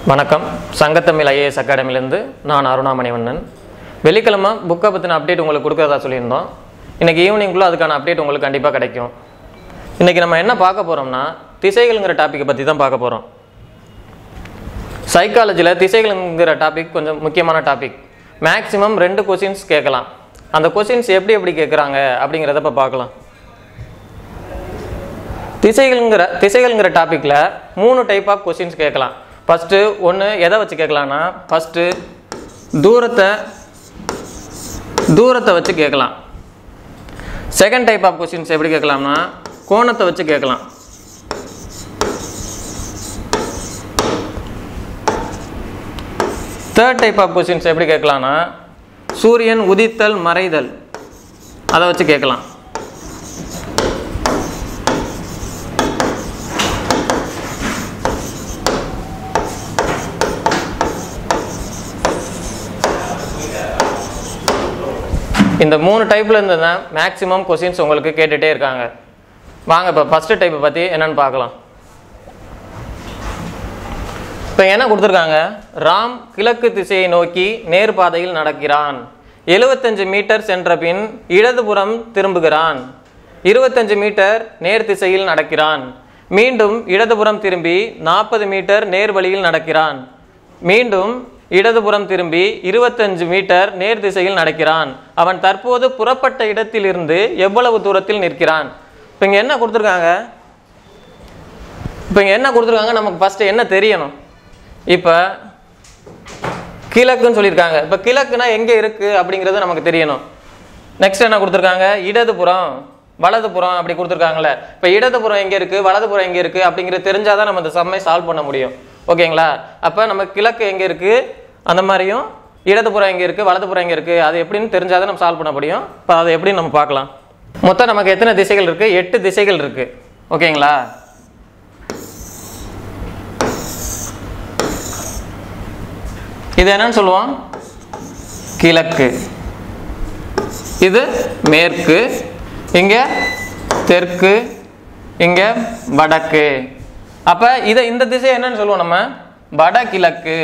வணக்கம் சங்கத்தமிழ் ஐஏஎஸ் அகாடமிலேருந்து நான் அருணாமணிவண்ணன் வெள்ளிக்கிழமை புக்கை பற்றின அப்டேட் உங்களுக்கு கொடுக்குறதா சொல்லியிருந்தோம் இன்றைக்கி ஈவினிங்குள்ளே அதுக்கான அப்டேட் உங்களுக்கு கண்டிப்பாக கிடைக்கும் இன்றைக்கி நம்ம என்ன பார்க்க போகிறோம்னா திசைகள்ங்கிற டாப்பிக்கை பற்றி தான் பார்க்க போகிறோம் சைக்காலஜியில் திசைகள்ங்கிற டாபிக் கொஞ்சம் முக்கியமான டாபிக் மேக்ஸிமம் ரெண்டு கொஷின்ஸ் கேட்கலாம் அந்த கொஷின்ஸ் எப்படி எப்படி கேட்குறாங்க அப்படிங்கிறத இப்போ பார்க்கலாம் திசைகள்ங்கிற திசைகள்ங்கிற டாப்பிக்கில் மூணு டைப் ஆஃப் கொஷின்ஸ் கேட்கலாம் ஃபஸ்ட்டு ஒன்று எதை வச்சு கேட்கலான்னா ஃபஸ்ட்டு தூரத்தை தூரத்தை வச்சு கேட்கலாம் செகண்ட் டைப் ஆஃப் கொஷின்ஸ் எப்படி கேட்கலாம்னா கோணத்தை வச்சு கேட்கலாம் தேர்ட் டைப் ஆஃப் கொஷின்ஸ் எப்படி கேட்கலாம்னா சூரியன் உதித்தல் மறைதல் அதை வச்சு கேட்கலாம் இந்த மூணு டைப்பில் இருந்து தான் மேக்ஸிமம் கொஷின்ஸ் உங்களுக்கு கேட்டுகிட்டே இருக்காங்க வாங்க இப்போ ஃபஸ்ட்டு டைப்பை பற்றி என்னன்னு பார்க்கலாம் இப்போ என்ன கொடுத்துருக்காங்க ராம் கிழக்கு திசையை நோக்கி நேர்பாதையில் நடக்கிறான் எழுபத்தஞ்சு மீட்டர் சென்ற பின் இடதுபுறம் திரும்புகிறான் இருபத்தஞ்சு மீட்டர் நேர் திசையில் நடக்கிறான் மீண்டும் இடதுபுறம் திரும்பி நாற்பது மீட்டர் நேர் வழியில் நடக்கிறான் மீண்டும் இடதுபுறம் திரும்பி இருபத்தஞ்சு மீட்டர் நேர் திசையில் நடக்கிறான் அவன் தற்போது புறப்பட்ட இடத்திலிருந்து எவ்வளவு தூரத்தில் நிற்கிறான் இப்போ இங்கே என்ன கொடுத்துருக்காங்க இப்போ இங்கே என்ன கொடுத்துருக்காங்க நமக்கு ஃபஸ்ட்டு என்ன தெரியணும் இப்போ கிழக்குன்னு சொல்லியிருக்காங்க இப்போ கிழக்குனா எங்கே இருக்குது அப்படிங்கிறது நமக்கு தெரியணும் நெக்ஸ்ட் என்ன கொடுத்துருக்காங்க இடதுபுறம் வலதுபுறம் அப்படி கொடுத்துருக்காங்கல்ல இப்போ இடதுபுறம் எங்கே இருக்குது வலதுபுறம் எங்கே இருக்குது அப்படிங்கிறது தெரிஞ்சால் தான் நம்ம இந்த சம்மை சால்வ் பண்ண முடியும் ஓகேங்களா அப்போ நம்ம கிழக்கு எங்கே இருக்குது அந்த மாதிரியும் இடதுபுறம் எங்கே இருக்குது வலதுபுறம் எங்கே இருக்குது அது எப்படின்னு தெரிஞ்சால் தான் நம்ம சால்வ் பண்ண முடியும் இப்போ அதை எப்படின்னு நம்ம பார்க்கலாம் மொத்தம் நமக்கு எத்தனை திசைகள் இருக்குது எட்டு திசைகள் இருக்குது ஓகேங்களா இது என்னன்னு சொல்லுவோம் கிழக்கு இது மேற்கு இங்கே தெற்கு இங்கே வடக்கு அப்போ இதை இந்த திசை என்னன்னு சொல்லுவோம் நம்ம வடகிழக்கு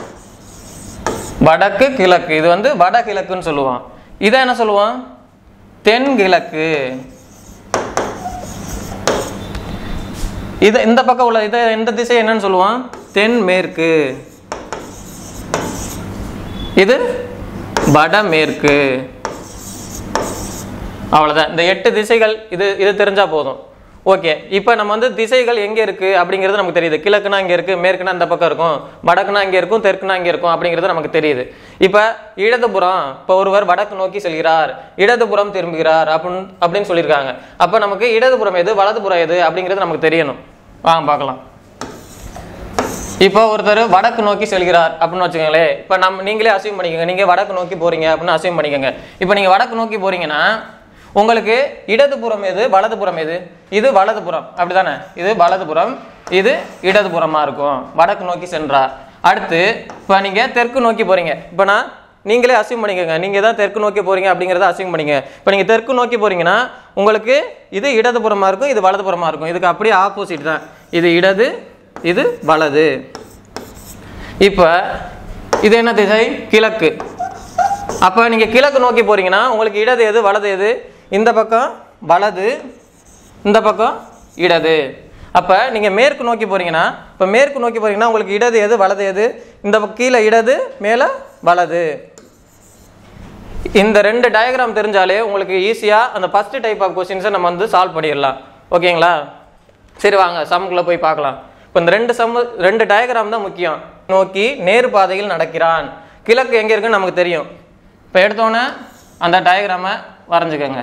வடக்கு கிழக்கு இது வந்து வடகிழக்குன்னு சொல்லுவோம் இதை என்ன சொல்லுவோம் தென்கிழக்கு இது இந்த பக்கம் உள்ள இதை இந்த திசை என்னன்னு சொல்லுவோம் தென்மேற்கு இது வடமேற்கு அவ்வளோதான் இந்த எட்டு திசைகள் இது இது தெரிஞ்சால் போதும் ஓகே இப்போ நம்ம வந்து திசைகள் எங்கே இருக்குது அப்படிங்கிறது நமக்கு தெரியுது கிழக்குனா இங்கே இருக்குது மேற்குனா இந்த பக்கம் இருக்கும் வடக்குனா இங்கே இருக்கும் தெற்குனா இங்கே இருக்கும் அப்படிங்கிறது நமக்கு தெரியுது இப்போ இடதுபுறம் இப்போ ஒருவர் வடக்கு நோக்கி செல்கிறார் இடதுபுறம் திரும்புகிறார் அப்படின்னு அப்படின்னு சொல்லியிருக்காங்க அப்போ நமக்கு இடதுபுறம் எது வலதுபுறம் எது அப்படிங்கிறது நமக்கு தெரியணும் வாங்க பார்க்கலாம் இப்போ ஒருத்தர் வடக்கு நோக்கி செல்கிறார் அப்படின்னு வச்சுக்கோங்களேன் இப்போ நம்ம நீங்களே அசீவ் பண்ணிக்கோங்க நீங்கள் வடக்கு நோக்கி போறீங்க அப்படின்னு அசீவ் பண்ணிக்கோங்க இப்போ நீங்கள் வடக்கு நோக்கி போறீங்கன்னா உங்களுக்கு இடதுபுறம் எது வலதுபுறம் எது இது வலதுபுறம் அப்படிதானே இது வலதுபுறம் இது இடதுபுறமா இருக்கும் வடக்கு நோக்கி சென்றார் அடுத்து இப்போ நீங்கள் தெற்கு நோக்கி போறீங்க இப்போ நான் நீங்களே அசீவ் பண்ணிக்கோங்க நீங்கள் தான் தெற்கு நோக்கி போறீங்க அப்படிங்கிறத அசீவ் பண்ணிங்க இப்போ நீங்கள் தெற்கு நோக்கி போறீங்கன்னா உங்களுக்கு இது இடதுபுறமா இருக்கும் இது வலதுபுறமா இருக்கும் இதுக்கு அப்படியே ஆப்போசிட் தான் இது இடது இது வலது இப்போ இது என்ன திசை கிழக்கு அப்போ நீங்கள் கிழக்கு நோக்கி போறீங்கன்னா உங்களுக்கு இடது எது வலது எது இந்த பக்கம் வலது இந்த பக்கம் இடது அப்போ நீங்கள் மேற்கு நோக்கி போறீங்கன்னா இப்போ மேற்கு நோக்கி போறீங்கன்னா உங்களுக்கு இடது எது வலது எது இந்த பக்கம் கீழே இடது மேலே வலது இந்த ரெண்டு டயக்ராம் தெரிஞ்சாலே உங்களுக்கு ஈஸியாக அந்த ஃபஸ்ட்டு டைப் ஆஃப் கொஸ்டின்ஸை நம்ம வந்து சால்வ் பண்ணிடலாம் ஓகேங்களா சரி வாங்க சம்குள்ளே போய் பார்க்கலாம் இப்போ இந்த ரெண்டு சம் ரெண்டு டயக்ராம் தான் முக்கியம் நோக்கி நேர் பாதையில் நடக்கிறான் கிழக்கு எங்கே இருக்குன்னு நமக்கு தெரியும் இப்போ எடுத்தோன்னே அந்த டயக்ராமை வரைஞ்சுக்கோங்க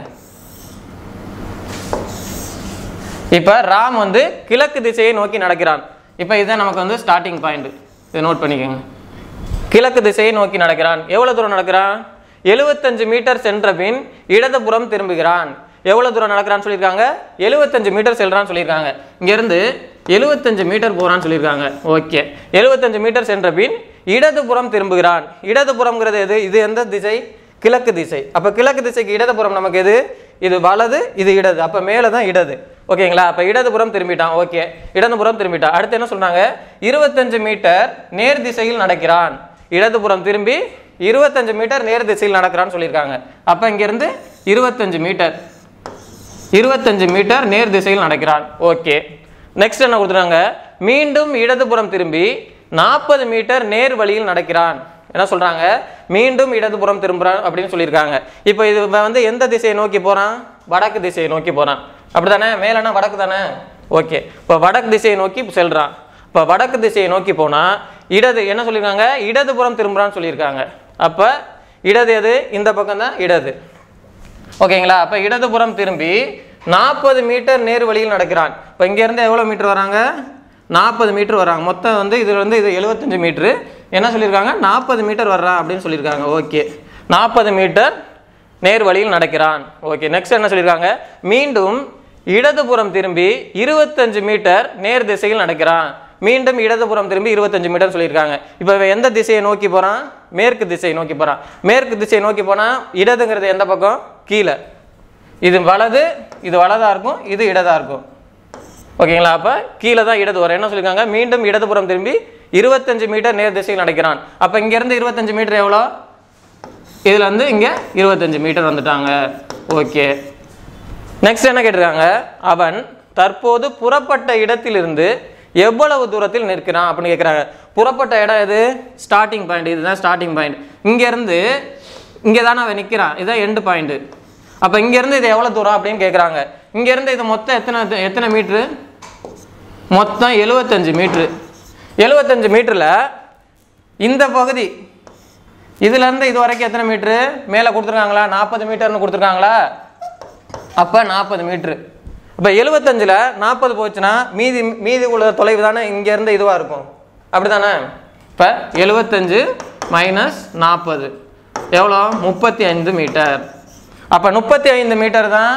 இப்போ ராம் வந்து கிழக்கு திசையை நோக்கி நடக்கிறான் இப்போ இதுதான் நமக்கு வந்து ஸ்டார்டிங் பாயிண்ட் இதை நோட் பண்ணிக்கோங்க கிழக்கு திசையை நோக்கி நடக்கிறான் எவ்வளோ தூரம் நடக்கிறான் எழுபத்தஞ்சு மீட்டர் சென்ற பின் இடதுபுறம் திரும்புகிறான் எவ்வளோ தூரம் நடக்கிறான்னு சொல்லியிருக்காங்க எழுபத்தஞ்சு மீட்டர் செல்றான்னு சொல்லியிருக்காங்க இங்கேருந்து எழுபத்தஞ்சு மீட்டர் போகிறான்னு சொல்லியிருக்காங்க ஓகே எழுபத்தஞ்சு மீட்டர் சென்ற பின் இடதுபுறம் திரும்புகிறான் இடதுபுறம்ங்கிறது எது இது எந்த திசை கிழக்கு திசை அப்போ கிழக்கு திசைக்கு இடதுபுறம் நமக்கு எது இது வலது இது இடது அப்போ மேலே தான் இடது ஓகேங்களா அப்போ இடதுபுறம் திரும்பிட்டான் ஓகே இடதுபுறம் திரும்பிட்டான் அடுத்து என்ன சொன்னாங்க இருபத்தஞ்சு மீட்டர் நேர் திசையில் நடக்கிறான் இடதுபுறம் திரும்பி இருபத்தஞ்சு மீட்டர் நேர் திசையில் நடக்கிறான்னு சொல்லியிருக்காங்க அப்போ இங்கேருந்து இருபத்தஞ்சு மீட்டர் இருபத்தஞ்சு மீட்டர் நேர் திசையில் நடக்கிறான் ஓகே நெக்ஸ்ட் என்ன கொடுத்துருக்காங்க மீண்டும் இடதுபுறம் திரும்பி நாற்பது மீட்டர் நேர் வழியில் நடக்கிறான் என்ன சொல்றாங்க மீண்டும் இடதுபுறம் திரும்புறான் அப்படின்னு சொல்லியிருக்காங்க இப்போ இது இவன் வந்து எந்த திசையை நோக்கி போறான் வடக்கு திசையை நோக்கி போறான் அப்படிதானே மேலனா வடக்கு தானே ஓகே இப்போ வடக்கு திசையை நோக்கி செல்றான் இப்போ வடக்கு திசையை நோக்கி போனா இடது என்ன சொல்லியிருக்காங்க இடதுபுறம் திரும்புறான்னு சொல்லியிருக்காங்க அப்போ இடது எது இந்த பக்கம் தான் இடது ஓகேங்களா அப்போ இடதுபுறம் திரும்பி நாற்பது மீட்டர் நேர் வழியில் நடக்கிறான் இப்போ இங்கேருந்து எவ்வளோ மீட்டர் வராங்க நாற்பது மீட்டர் வராங்க மொத்தம் வந்து இது வந்து இது எழுபத்தஞ்சு மீட்ரு என்ன சொல்லியிருக்காங்க நாற்பது மீட்டர் வர்றான் அப்படின்னு சொல்லியிருக்காங்க ஓகே நாற்பது மீட்டர் நேர் வழியில் நடக்கிறான் ஓகே நெக்ஸ்ட் என்ன சொல்லியிருக்காங்க மீண்டும் இடதுபுறம் திரும்பி இருபத்தஞ்சு மீட்டர் நேர் திசையில் நடக்கிறான் மீண்டும் இடதுபுறம் திரும்பி இருபத்தஞ்சு மீட்டர் சொல்லியிருக்காங்க இப்போ இவன் எந்த திசையை நோக்கி போறான் மேற்கு திசையை நோக்கி போறான் மேற்கு திசையை நோக்கி போனா இடதுங்கிறது எந்த பக்கம் கீழே இது வலது இது வலதா இருக்கும் இது இடதா இருக்கும் ஓகேங்களா அப்ப கீழே தான் இடது வரும் என்ன சொல்லியிருக்காங்க மீண்டும் இடதுபுறம் திரும்பி இருபத்தஞ்சு மீட்டர் நேர் திசையில் நடக்கிறான் அப்ப இங்க இருந்து இருபத்தஞ்சு மீட்டர் எவ்வளோ இதுல இருந்து இங்க இருபத்தஞ்சு மீட்டர் வந்துட்டாங்க ஓகே நெக்ஸ்ட் என்ன கேட்டிருக்காங்க அவன் தற்போது புறப்பட்ட இடத்திலிருந்து எவ்வளவு தூரத்தில் நிற்கிறான் அப்படின்னு கேட்குறாங்க புறப்பட்ட இடம் எது ஸ்டார்டிங் பாயிண்ட் இதுதான் ஸ்டார்டிங் பாயிண்ட் இங்கேருந்து இங்கே தானே அவன் நிற்கிறான் இதுதான் எண்டு பாயிண்ட் அப்போ இங்கேருந்து இது எவ்வளோ தூரம் அப்படின்னு கேட்குறாங்க இங்கேருந்து இது மொத்தம் எத்தனை எத்தனை மீட்ரு மொத்தம் எழுபத்தஞ்சு மீட்ரு எழுபத்தஞ்சு மீட்டரில் இந்த பகுதி இதுலேருந்து இது வரைக்கும் எத்தனை மீட்ரு மேலே கொடுத்துருக்காங்களா நாற்பது மீட்டர்னு கொடுத்துருக்காங்களா அப்போ நாற்பது மீட்ரு இப்போ எழுபத்தஞ்சில் நாற்பது போச்சுன்னா மீதி மீதி உள்ள தொலைவு தானே இங்கேருந்து இதுவாக இருக்கும் அப்படி தானே இப்போ எழுபத்தஞ்சு மைனஸ் நாற்பது எவ்வளோ முப்பத்தி ஐந்து மீட்டர் அப்போ முப்பத்தி ஐந்து மீட்டர் தான்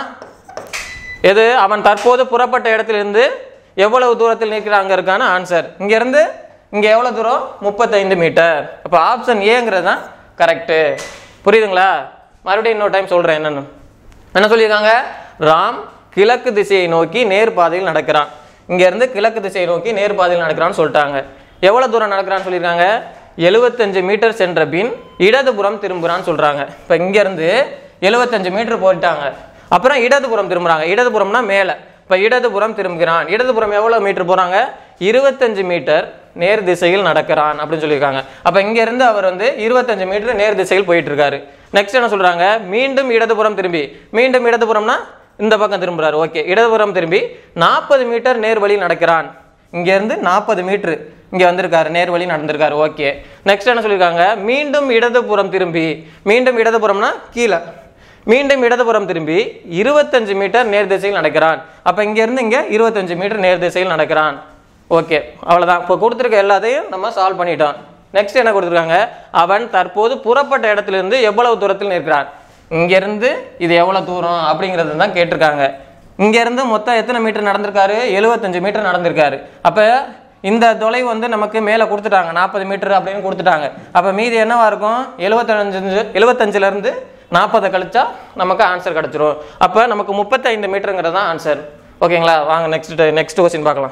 எது அவன் தற்போது புறப்பட்ட இடத்திலிருந்து எவ்வளவு தூரத்தில் நிற்கிறாங்க இருக்கான ஆன்சர் இங்கேருந்து இங்கே எவ்வளோ தூரம் முப்பத்தைந்து மீட்டர் அப்போ ஆப்ஷன் ஏங்கிறது தான் கரெக்டு புரியுதுங்களா மறுபடியும் இன்னொரு டைம் சொல்கிறேன் என்னன்னு என்ன சொல்லியிருக்காங்க ராம் கிழக்கு திசையை நோக்கி நேர் பாதையில் நடக்கிறான் இங்கேருந்து கிழக்கு திசையை நோக்கி நேர் பாதையில் நடக்கிறான்னு சொல்லிட்டாங்க எவ்வளோ தூரம் நடக்கிறான்னு சொல்லியிருக்காங்க எழுபத்தஞ்சு மீட்டர் சென்ற பின் இடதுபுறம் திரும்புகிறான்னு சொல்கிறாங்க இப்போ இங்கேருந்து எழுபத்தஞ்சு மீட்டர் போயிட்டாங்க அப்புறம் இடதுபுறம் திரும்புகிறாங்க இடதுபுறம்னா மேலே இப்போ இடதுபுறம் திரும்புகிறான் இடதுபுறம் எவ்வளோ மீட்டர் போகிறாங்க இருபத்தஞ்சு மீட்டர் நேர் திசையில் நடக்கிறான் அப்படின்னு சொல்லியிருக்காங்க அப்போ இங்கேருந்து அவர் வந்து இருபத்தஞ்சு மீட்டர் நேர் திசையில் போயிட்டு இருக்காரு நெக்ஸ்ட் என்ன சொல்கிறாங்க மீண்டும் இடதுபுறம் திரும்பி மீண்டும் இடதுபுறம்னா இந்த பக்கம் திரும்புறாரு ஓகே இடதுபுறம் திரும்பி நாற்பது மீட்டர் நேர் வழி நடக்கிறான் இங்கேருந்து நாற்பது மீட்ரு இங்கே வந்திருக்காரு நேர் வழி நடந்திருக்காரு ஓகே நெக்ஸ்ட் என்ன சொல்லியிருக்காங்க மீண்டும் இடதுபுறம் திரும்பி மீண்டும் இடதுபுறம்னா கீழே மீண்டும் இடதுபுறம் திரும்பி இருபத்தஞ்சு மீட்டர் நேர் திசையில் நடக்கிறான் அப்போ இங்கேருந்து இங்கே இருபத்தஞ்சு மீட்டர் நேர் திசையில் நடக்கிறான் ஓகே அவ்வளோதான் இப்போ கொடுத்துருக்க எல்லாத்தையும் நம்ம சால்வ் பண்ணிட்டோம் நெக்ஸ்ட் என்ன கொடுத்துருக்காங்க அவன் தற்போது புறப்பட்ட இடத்திலிருந்து எவ்வளவு தூரத்தில் நிற்கிறான் இங்கேருந்து இது எவ்வளோ தூரம் அப்படிங்கிறது தான் கேட்டிருக்காங்க இங்கேருந்து மொத்தம் எத்தனை மீட்டர் நடந்திருக்காரு எழுபத்தஞ்சு மீட்டர் நடந்திருக்காரு அப்போ இந்த தொலைவு வந்து நமக்கு மேலே கொடுத்துட்டாங்க நாற்பது மீட்டர் அப்படின்னு கொடுத்துட்டாங்க அப்போ மீதி என்னவா இருக்கும் எழுபத்தஞ்சு எழுபத்தஞ்சிலேருந்து நாற்பதை கழிச்சா நமக்கு ஆன்சர் கிடச்சிரும் அப்போ நமக்கு முப்பத்தைந்து மீட்டருங்கிறது தான் ஆன்சர் ஓகேங்களா வாங்க நெக்ஸ்ட் நெக்ஸ்ட் கொஸ்டின் பார்க்கலாம்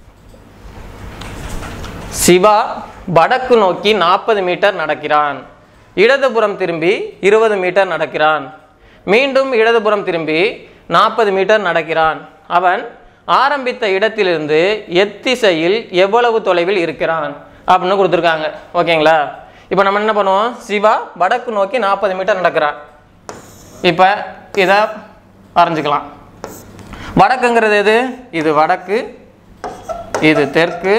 சிவா வடக்கு நோக்கி நாற்பது மீட்டர் நடக்கிறான் இடதுபுறம் திரும்பி இருபது மீட்டர் நடக்கிறான் மீண்டும் இடதுபுறம் திரும்பி நாற்பது மீட்டர் நடக்கிறான் அவன் ஆரம்பித்த இடத்திலிருந்து எத்திசையில் எவ்வளவு தொலைவில் இருக்கிறான் அப்படின்னு கொடுத்துருக்காங்க ஓகேங்களா இப்போ நம்ம என்ன பண்ணுவோம் சிவா வடக்கு நோக்கி நாற்பது மீட்டர் நடக்கிறான் இப்போ இதை வரைஞ்சிக்கலாம் வடக்குங்கிறது எது இது வடக்கு இது தெற்கு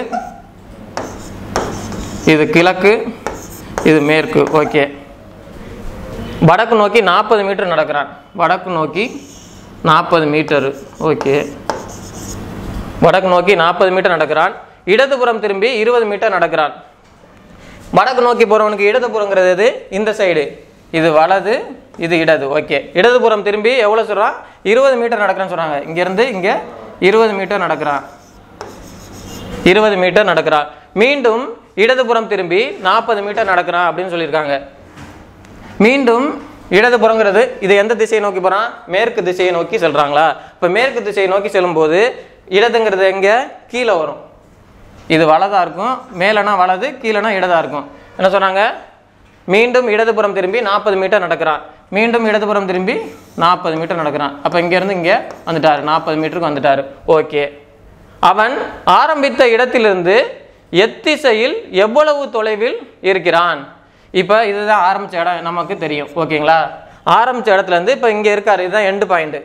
இது கிழக்கு இது மேற்கு ஓகே வடக்கு நோக்கி நாற்பது மீட்டர் நடக்கிறான் வடக்கு நோக்கி நாற்பது மீட்டர் ஓகே வடக்கு நோக்கி நாற்பது மீட்டர் நடக்கிறான் இடதுபுறம் திரும்பி இருபது மீட்டர் நடக்கிறான் வடக்கு நோக்கி போகிறவனுக்கு இடதுபுறங்கிறது எது இந்த சைடு இது வலது இது இடது ஓகே இடதுபுறம் திரும்பி எவ்வளோ சொல்கிறான் இருபது மீட்டர் நடக்கிறான்னு சொல்கிறாங்க இங்கேருந்து இங்கே இருபது மீட்டர் நடக்கிறான் இருபது மீட்டர் நடக்கிறான் மீண்டும் இடதுபுறம் திரும்பி நாற்பது மீட்டர் நடக்கிறான் அப்படின்னு சொல்லியிருக்காங்க மீண்டும் இடதுபுறங்கிறது இது எந்த திசையை நோக்கி போகிறான் மேற்கு திசையை நோக்கி செல்றாங்களா இப்போ மேற்கு திசையை நோக்கி செல்லும்போது இடதுங்கிறது எங்கே கீழே வரும் இது வலதா இருக்கும் மேலேனா வலது கீழேனா இடதா இருக்கும் என்ன சொன்னாங்க மீண்டும் இடதுபுறம் திரும்பி நாற்பது மீட்டர் நடக்கிறான் மீண்டும் இடதுபுறம் திரும்பி நாற்பது மீட்டர் நடக்கிறான் அப்போ இங்கேருந்து இங்கே வந்துட்டார் நாற்பது மீட்டருக்கு வந்துட்டார் ஓகே அவன் ஆரம்பித்த இடத்திலிருந்து எத்திசையில் எவ்வளவு தொலைவில் இருக்கிறான் இப்போ இதுதான் ஆரம்பித்த இடம் நமக்கு தெரியும் ஓகேங்களா ஆரம்பித்த இடத்துல இருந்து இப்போ இங்கே இருக்காரு இதுதான் எண்டு பாயிண்ட்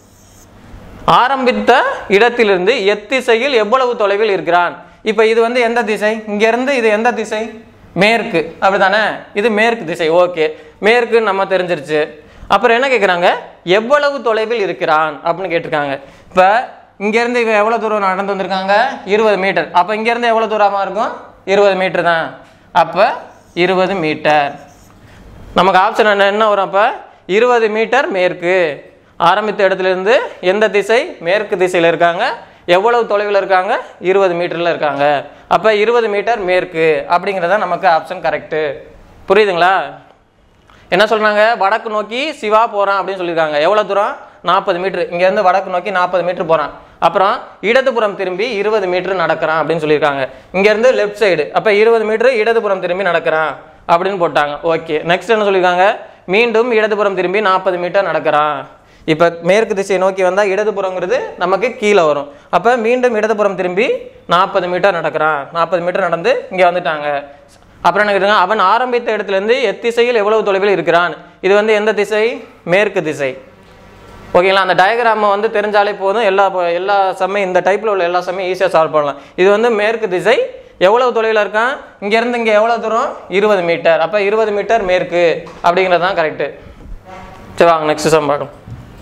ஆரம்பித்த இடத்திலிருந்து எத்திசையில் எவ்வளவு தொலைவில் இருக்கிறான் இப்போ இது வந்து எந்த திசை இங்க இருந்து இது எந்த திசை மேற்கு அப்படிதானே இது மேற்கு திசை ஓகே மேற்கு நம்ம தெரிஞ்சிருச்சு அப்புறம் என்ன கேட்குறாங்க எவ்வளவு தொலைவில் இருக்கிறான் அப்படின்னு கேட்டிருக்காங்க இப்போ இங்கேருந்து இவன் எவ்வளோ தூரம் நடந்து வந்திருக்காங்க இருபது மீட்டர் அப்போ இங்கேருந்து எவ்வளோ தூரமாக இருக்கும் இருபது மீட்டர் தான் அப்போ இருபது மீட்டர் நமக்கு ஆப்ஷன் என்ன என்ன வரும் அப்போ இருபது மீட்டர் மேற்கு ஆரம்பித்த இடத்துல இருந்து எந்த திசை மேற்கு திசையில் இருக்காங்க எவ்வளவு தொலைவில் இருக்காங்க இருபது மீட்டரில் இருக்காங்க அப்போ இருபது மீட்டர் மேற்கு அப்படிங்கிறதா நமக்கு ஆப்ஷன் கரெக்டு புரியுதுங்களா என்ன சொல்றாங்க வடக்கு நோக்கி சிவா போறான் அப்படின்னு சொல்லியிருக்காங்க எவ்வளவு தூரம் நாற்பது மீட்டர் இங்க இருந்து வடக்கு நோக்கி நாற்பது மீட்டர் போறான் அப்புறம் இடதுபுறம் திரும்பி இருபது மீட்டர் நடக்கிறான் அப்படின்னு சொல்லியிருக்காங்க இங்க இருந்து லெஃப்ட் சைடு அப்ப இருபது மீட்டர் இடதுபுறம் திரும்பி நடக்கிறான் அப்படின்னு போட்டாங்க ஓகே நெக்ஸ்ட் என்ன சொல்லியிருக்காங்க மீண்டும் இடதுபுறம் திரும்பி நாற்பது மீட்டர் நடக்கிறான் இப்போ மேற்கு திசையை நோக்கி வந்தால் இடதுபுறங்கிறது நமக்கு கீழே வரும் அப்போ மீண்டும் இடதுபுறம் திரும்பி நாற்பது மீட்டர் நடக்கிறான் நாற்பது மீட்டர் நடந்து இங்கே வந்துட்டாங்க அப்புறம் என்ன கேட்டாங்க அவன் ஆரம்பித்த இடத்துலேருந்து எத்திசையில் எவ்வளவு தொலைவில் இருக்கிறான் இது வந்து எந்த திசை மேற்கு திசை ஓகேங்களா அந்த டயக்ராமை வந்து தெரிஞ்சாலே போதும் எல்லா எல்லா சமயம் இந்த டைப்பில் உள்ள எல்லா சமயம் ஈஸியாக சால்வ் பண்ணலாம் இது வந்து மேற்கு திசை எவ்வளவு தொலைவில் இருக்கான் இங்கேருந்து இங்கே எவ்வளோ தூரம் இருபது மீட்டர் அப்போ இருபது மீட்டர் மேற்கு அப்படிங்கிறது தான் கரெக்டு சரி வாங்க நெக்ஸ்ட் சம் பார்க்கலாம்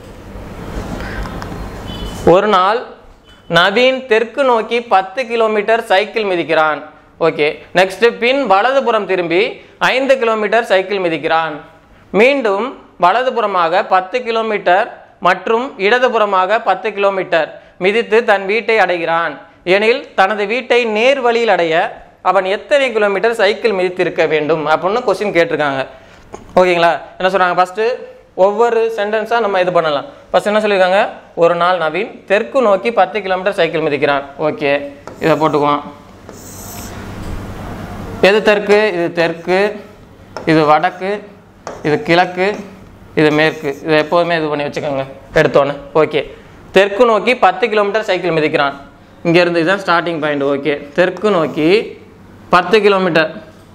ஒரு நாள் நவீன் தெற்கு நோக்கி பத்து கிலோமீட்டர் சைக்கிள் மிதிக்கிறான் ஓகே நெக்ஸ்ட் பின் வலதுபுறம் திரும்பி ஐந்து கிலோமீட்டர் சைக்கிள் மிதிக்கிறான் மீண்டும் வலதுபுறமாக பத்து கிலோமீட்டர் மற்றும் இடதுபுறமாக பத்து கிலோமீட்டர் மிதித்து தன் வீட்டை அடைகிறான் எனில் தனது வீட்டை நேர் வழியில் அடைய அவன் எத்தனை கிலோமீட்டர் சைக்கிள் மிதித்திருக்க வேண்டும் அப்படின்னு கொஸ்டின் கேட்டிருக்காங்க ஓகேங்களா என்ன சொல்றாங்க ஃபர்ஸ்ட் ஒவ்வொரு சென்டென்ஸாக நம்ம இது பண்ணலாம் ஃபர்ஸ்ட் என்ன சொல்லியிருக்காங்க ஒரு நாள் நவீன் தெற்கு நோக்கி பத்து கிலோமீட்டர் சைக்கிள் மிதிக்கிறான் ஓகே இதை போட்டுக்குவோம் எது தெற்கு இது தெற்கு இது வடக்கு இது கிழக்கு இது மேற்கு இதை எப்போதுமே இது பண்ணி வச்சுக்கோங்க எடுத்தோன்னே ஓகே தெற்கு நோக்கி பத்து கிலோமீட்டர் சைக்கிள் மிதிக்கிறான் இங்கேருந்து இதுதான் ஸ்டார்டிங் பாயிண்ட் ஓகே தெற்கு நோக்கி பத்து கிலோமீட்டர்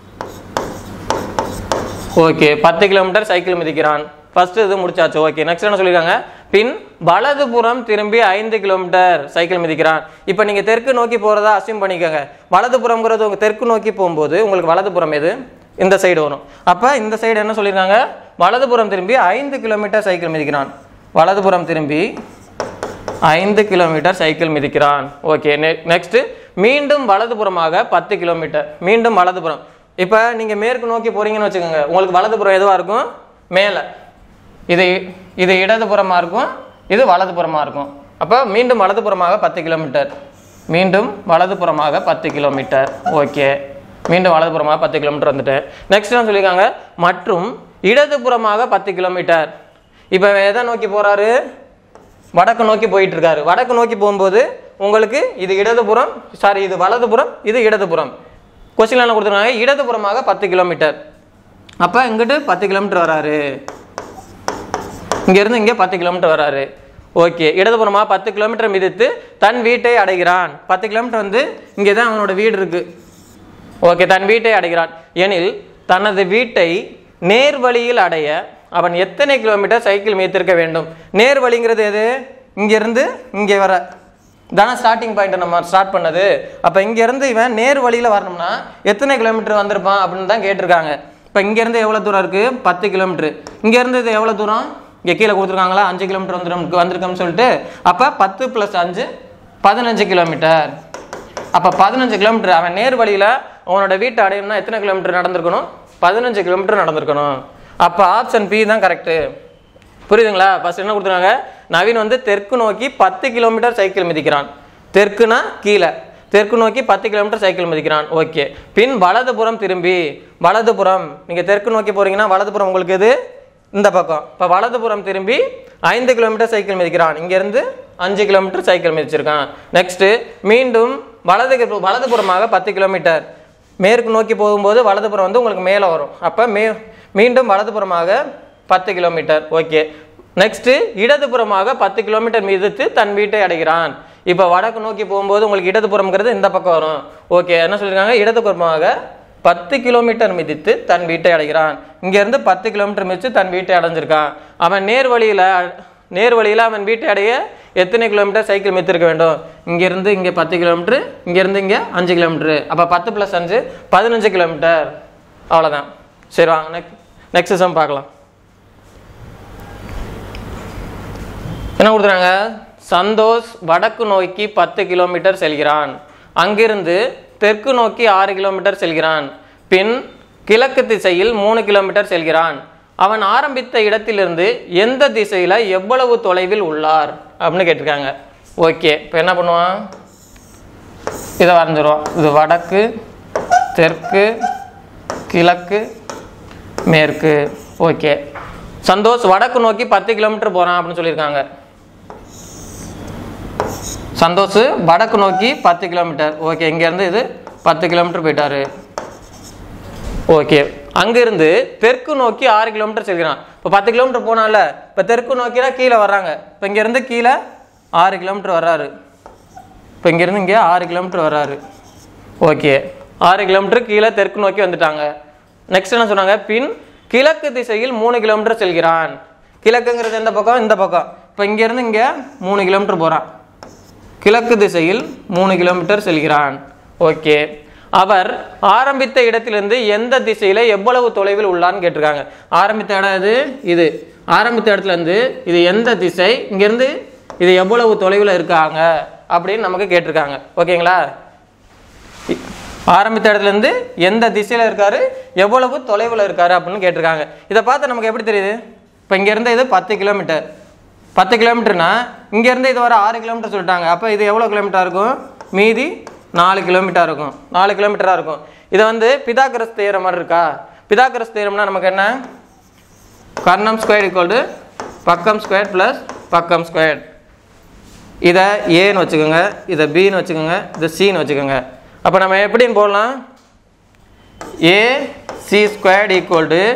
ஓகே பத்து கிலோமீட்டர் சைக்கிள் மிதிக்கிறான் ஃபர்ஸ்ட் இது முடிச்சாச்சு ஓகே நெக்ஸ்ட் என்ன சொல்லியிருக்காங்க பின் வலதுபுறம் திரும்பி ஐந்து கிலோமீட்டர் சைக்கிள் மிதிக்கிறான் இப்போ நீங்கள் தெற்கு நோக்கி போகிறதா அசியூம் பண்ணிக்கோங்க வலதுபுறம்ங்கிறது உங்கள் தெற்கு நோக்கி போகும்போது உங்களுக்கு வலதுபுறம் எது இந்த சைடு வரும் அப்போ இந்த சைடு என்ன சொல்லியிருக்காங்க வலதுபுறம் திரும்பி ஐந்து கிலோமீட்டர் சைக்கிள் மிதிக்கிறான் வலதுபுறம் திரும்பி ஐந்து கிலோமீட்டர் சைக்கிள் மிதிக்கிறான் ஓகே நெக்ஸ்ட் மீண்டும் வலதுபுறமாக பத்து கிலோமீட்டர் மீண்டும் வலதுபுறம் இப்போ நீங்கள் மேற்கு நோக்கி போறீங்கன்னு வச்சுக்கோங்க உங்களுக்கு வலதுபுறம் எதுவாக இருக்கும் மேலே இது இது இடதுபுறமாக இருக்கும் இது வலதுபுறமாக இருக்கும் அப்போ மீண்டும் வலதுபுறமாக பத்து கிலோமீட்டர் மீண்டும் வலதுபுறமாக பத்து கிலோமீட்டர் ஓகே மீண்டும் வலதுபுறமாக பத்து கிலோமீட்டர் வந்துட்டு நெக்ஸ்ட் என்ன சொல்லியிருக்காங்க மற்றும் இடதுபுறமாக பத்து கிலோமீட்டர் இப்போ எதை நோக்கி போறாரு வடக்கு நோக்கி போயிட்டு இருக்காரு வடக்கு நோக்கி போகும்போது உங்களுக்கு இது இடதுபுறம் சாரி இது வலதுபுறம் இது இடதுபுறம் கொஸ்டின் என்ன கொடுத்துருக்காங்க இடதுபுறமாக பத்து கிலோமீட்டர் அப்போ இங்கிட்டு பத்து கிலோமீட்டர் வராரு இங்கேருந்து இங்கே பத்து கிலோமீட்டர் வராரு ஓகே இடதுபுறமாக பத்து கிலோமீட்டர் மிதித்து தன் வீட்டை அடைகிறான் பத்து கிலோமீட்டர் வந்து இங்கே தான் அவனோட வீடு இருக்கு ஓகே தன் வீட்டை அடைகிறான் எனில் தனது வீட்டை நேர் வழியில் அடைய அவன் எத்தனை கிலோமீட்டர் சைக்கிள் மீத்திருக்க வேண்டும் நேர் வழிங்கிறது எது இங்கேருந்து இங்கே வர தானே ஸ்டார்டிங் பாயிண்ட் நம்ம ஸ்டார்ட் பண்ணது அப்போ இங்கேருந்து இவன் நேர் வழியில் வரணும்னா எத்தனை கிலோமீட்டர் வந்திருப்பான் அப்படின்னு தான் கேட்டிருக்காங்க இப்போ இங்கேருந்து எவ்வளோ தூரம் இருக்குது பத்து கிலோமீட்டர் இங்கேருந்து இது எவ்வளோ தூரம் இங்கே கீழே கொடுத்துருக்காங்களா அஞ்சு கிலோமீட்டர் வந்துடும் வந்திருக்கோம்னு சொல்லிட்டு அப்போ பத்து ப்ளஸ் அஞ்சு பதினஞ்சு கிலோமீட்டர் அப்போ பதினஞ்சு கிலோமீட்டர் அவன் நேர் வழியில் அவனோட வீட்டை அடையணும்னா எத்தனை கிலோமீட்டர் நடந்திருக்கணும் பதினஞ்சு கிலோமீட்டர் நடந்திருக்கணும் அப்போ ஆப்ஷன் பி தான் கரெக்டு புரியுதுங்களா ஃபர்ஸ்ட் என்ன கொடுத்துருக்காங்க நவீன் வந்து தெற்கு நோக்கி பத்து கிலோமீட்டர் சைக்கிள் மிதிக்கிறான் தெற்குனா கீழே தெற்கு நோக்கி பத்து கிலோமீட்டர் சைக்கிள் மிதிக்கிறான் ஓகே பின் வலதுபுறம் திரும்பி வலதுபுறம் நீங்கள் தெற்கு நோக்கி போறீங்கன்னா வலதுபுறம் உங்களுக்கு எது இந்த பக்கம் இப்போ வலதுபுறம் திரும்பி ஐந்து கிலோமீட்டர் சைக்கிள் மிதிக்கிறான் இங்கேருந்து அஞ்சு கிலோமீட்டர் சைக்கிள் மிதிச்சிருக்கான் நெக்ஸ்ட்டு மீண்டும் வலது வலதுபுறமாக பத்து கிலோமீட்டர் மேற்கு நோக்கி போகும்போது வலதுபுறம் வந்து உங்களுக்கு மேலே வரும் அப்போ மே மீண்டும் வலதுபுறமாக பத்து கிலோமீட்டர் ஓகே நெக்ஸ்ட்டு இடதுபுறமாக பத்து கிலோமீட்டர் மிதித்து தன் வீட்டை அடைகிறான் இப்போ வடக்கு நோக்கி போகும்போது உங்களுக்கு இடதுபுறம்ங்கிறது இந்த பக்கம் வரும் ஓகே என்ன சொல்லியிருக்காங்க இடதுபுறமாக பத்து கிலோமீட்டர் மிதித்து தன் வீட்டை அடைகிறான் இங்கேருந்து பத்து கிலோமீட்டர் மிதித்து தன் வீட்டை அடைஞ்சிருக்கான் அவன் நேர் வழியில் நேர் வழியில் அவன் வீட்டை அடைய எத்தனை கிலோமீட்டர் சைக்கிள் மிதித்திருக்க வேண்டும் இங்கேருந்து இங்கே பத்து கிலோமீட்டர் இங்கேருந்து இங்கே அஞ்சு கிலோமீட்டர் அப்போ பத்து ப்ளஸ் அஞ்சு பதினஞ்சு கிலோமீட்டர் அவ்வளோதான் சரி வாங்க நெக்ஸ்ட் நெக்ஸ்ட் சம் பார்க்கலாம் என்ன கொடுக்குறாங்க சந்தோஷ் வடக்கு நோக்கி பத்து கிலோமீட்டர் செல்கிறான் அங்கிருந்து தெற்கு நோக்கி ஆறு கிலோமீட்டர் செல்கிறான் பின் கிழக்கு திசையில் மூணு கிலோமீட்டர் செல்கிறான் அவன் ஆரம்பித்த இடத்திலிருந்து எந்த திசையில் எவ்வளவு தொலைவில் உள்ளார் அப்படின்னு கேட்டிருக்காங்க ஓகே இப்போ என்ன பண்ணுவான் இதை வரைஞ்சிருவோம் இது வடக்கு தெற்கு கிழக்கு மேற்கு ஓகே சந்தோஷ் வடக்கு நோக்கி பத்து கிலோமீட்டர் போகிறான் அப்படின்னு சொல்லியிருக்காங்க சந்தோஷ் வடக்கு நோக்கி பத்து கிலோமீட்டர் ஓகே இங்கேருந்து இது பத்து கிலோமீட்டர் போயிட்டாரு ஓகே அங்கிருந்து தெற்கு நோக்கி ஆறு கிலோமீட்டர் செல்கிறான் இப்போ பத்து கிலோமீட்டர் போனால இப்போ தெற்கு நோக்கினா கீழே வர்றாங்க இப்போ இங்கேருந்து கீழே ஆறு கிலோமீட்டர் வர்றாரு இப்போ இங்கேருந்து இங்கே ஆறு கிலோமீட்டர் வர்றாரு ஓகே ஆறு கிலோமீட்டர் கீழே தெற்கு நோக்கி வந்துட்டாங்க நெக்ஸ்ட் என்ன சொன்னாங்க பின் கிழக்கு திசையில் மூணு கிலோமீட்டர் செல்கிறான் கிழக்குங்கிறது எந்த பக்கம் இந்த பக்கம் இப்போ இங்கேருந்து இங்கே மூணு கிலோமீட்டர் போகிறான் கிழக்கு திசையில் மூணு கிலோமீட்டர் செல்கிறான் ஓகே அவர் ஆரம்பித்த இடத்திலிருந்து எந்த திசையில எவ்வளவு தொலைவில் உள்ளான்னு கேட்டிருக்காங்க ஆரம்பித்த இடம் இது இது ஆரம்பித்த இடத்துல இருந்து இது எந்த திசை இங்கேருந்து இது எவ்வளவு தொலைவில் இருக்காங்க அப்படின்னு நமக்கு கேட்டிருக்காங்க ஓகேங்களா இ- ஆரம்பித்த இடத்துல இருந்து எந்த திசையில் இருக்காரு எவ்வளவு தொலைவில் இருக்காரு அப்படின்னு கேட்டிருக்காங்க இதை பார்த்து நமக்கு எப்படி தெரியுது இப்போ இங்கேருந்து இது பத்து கிலோமீட்டர் பத்து கிலோமீட்டர்னா இங்கேருந்து இது வர ஆறு கிலோமீட்டர் சொல்லிட்டாங்க அப்போ இது எவ்வளோ கிலோமீட்டர் இருக்கும் மீதி நாலு கிலோமீட்டர் இருக்கும் நாலு கிலோமீட்டராக இருக்கும் இதை வந்து பிதாகரஸ் தேரம் மாதிரி இருக்கா பிதாகரஸ் தேரம்னா நமக்கு என்ன கர்ணம் ஸ்கொயர் ஈக்குவல் டு பக்கம் ஸ்கொயர் ப்ளஸ் பக்கம் ஸ்கொயர் இதை ஏன்னு வச்சுக்கோங்க இதை பின்னு வச்சுக்கோங்க இதை சின்னு வச்சுக்கோங்க அப்போ நம்ம எப்படின்னு போடலாம் A C squared equal to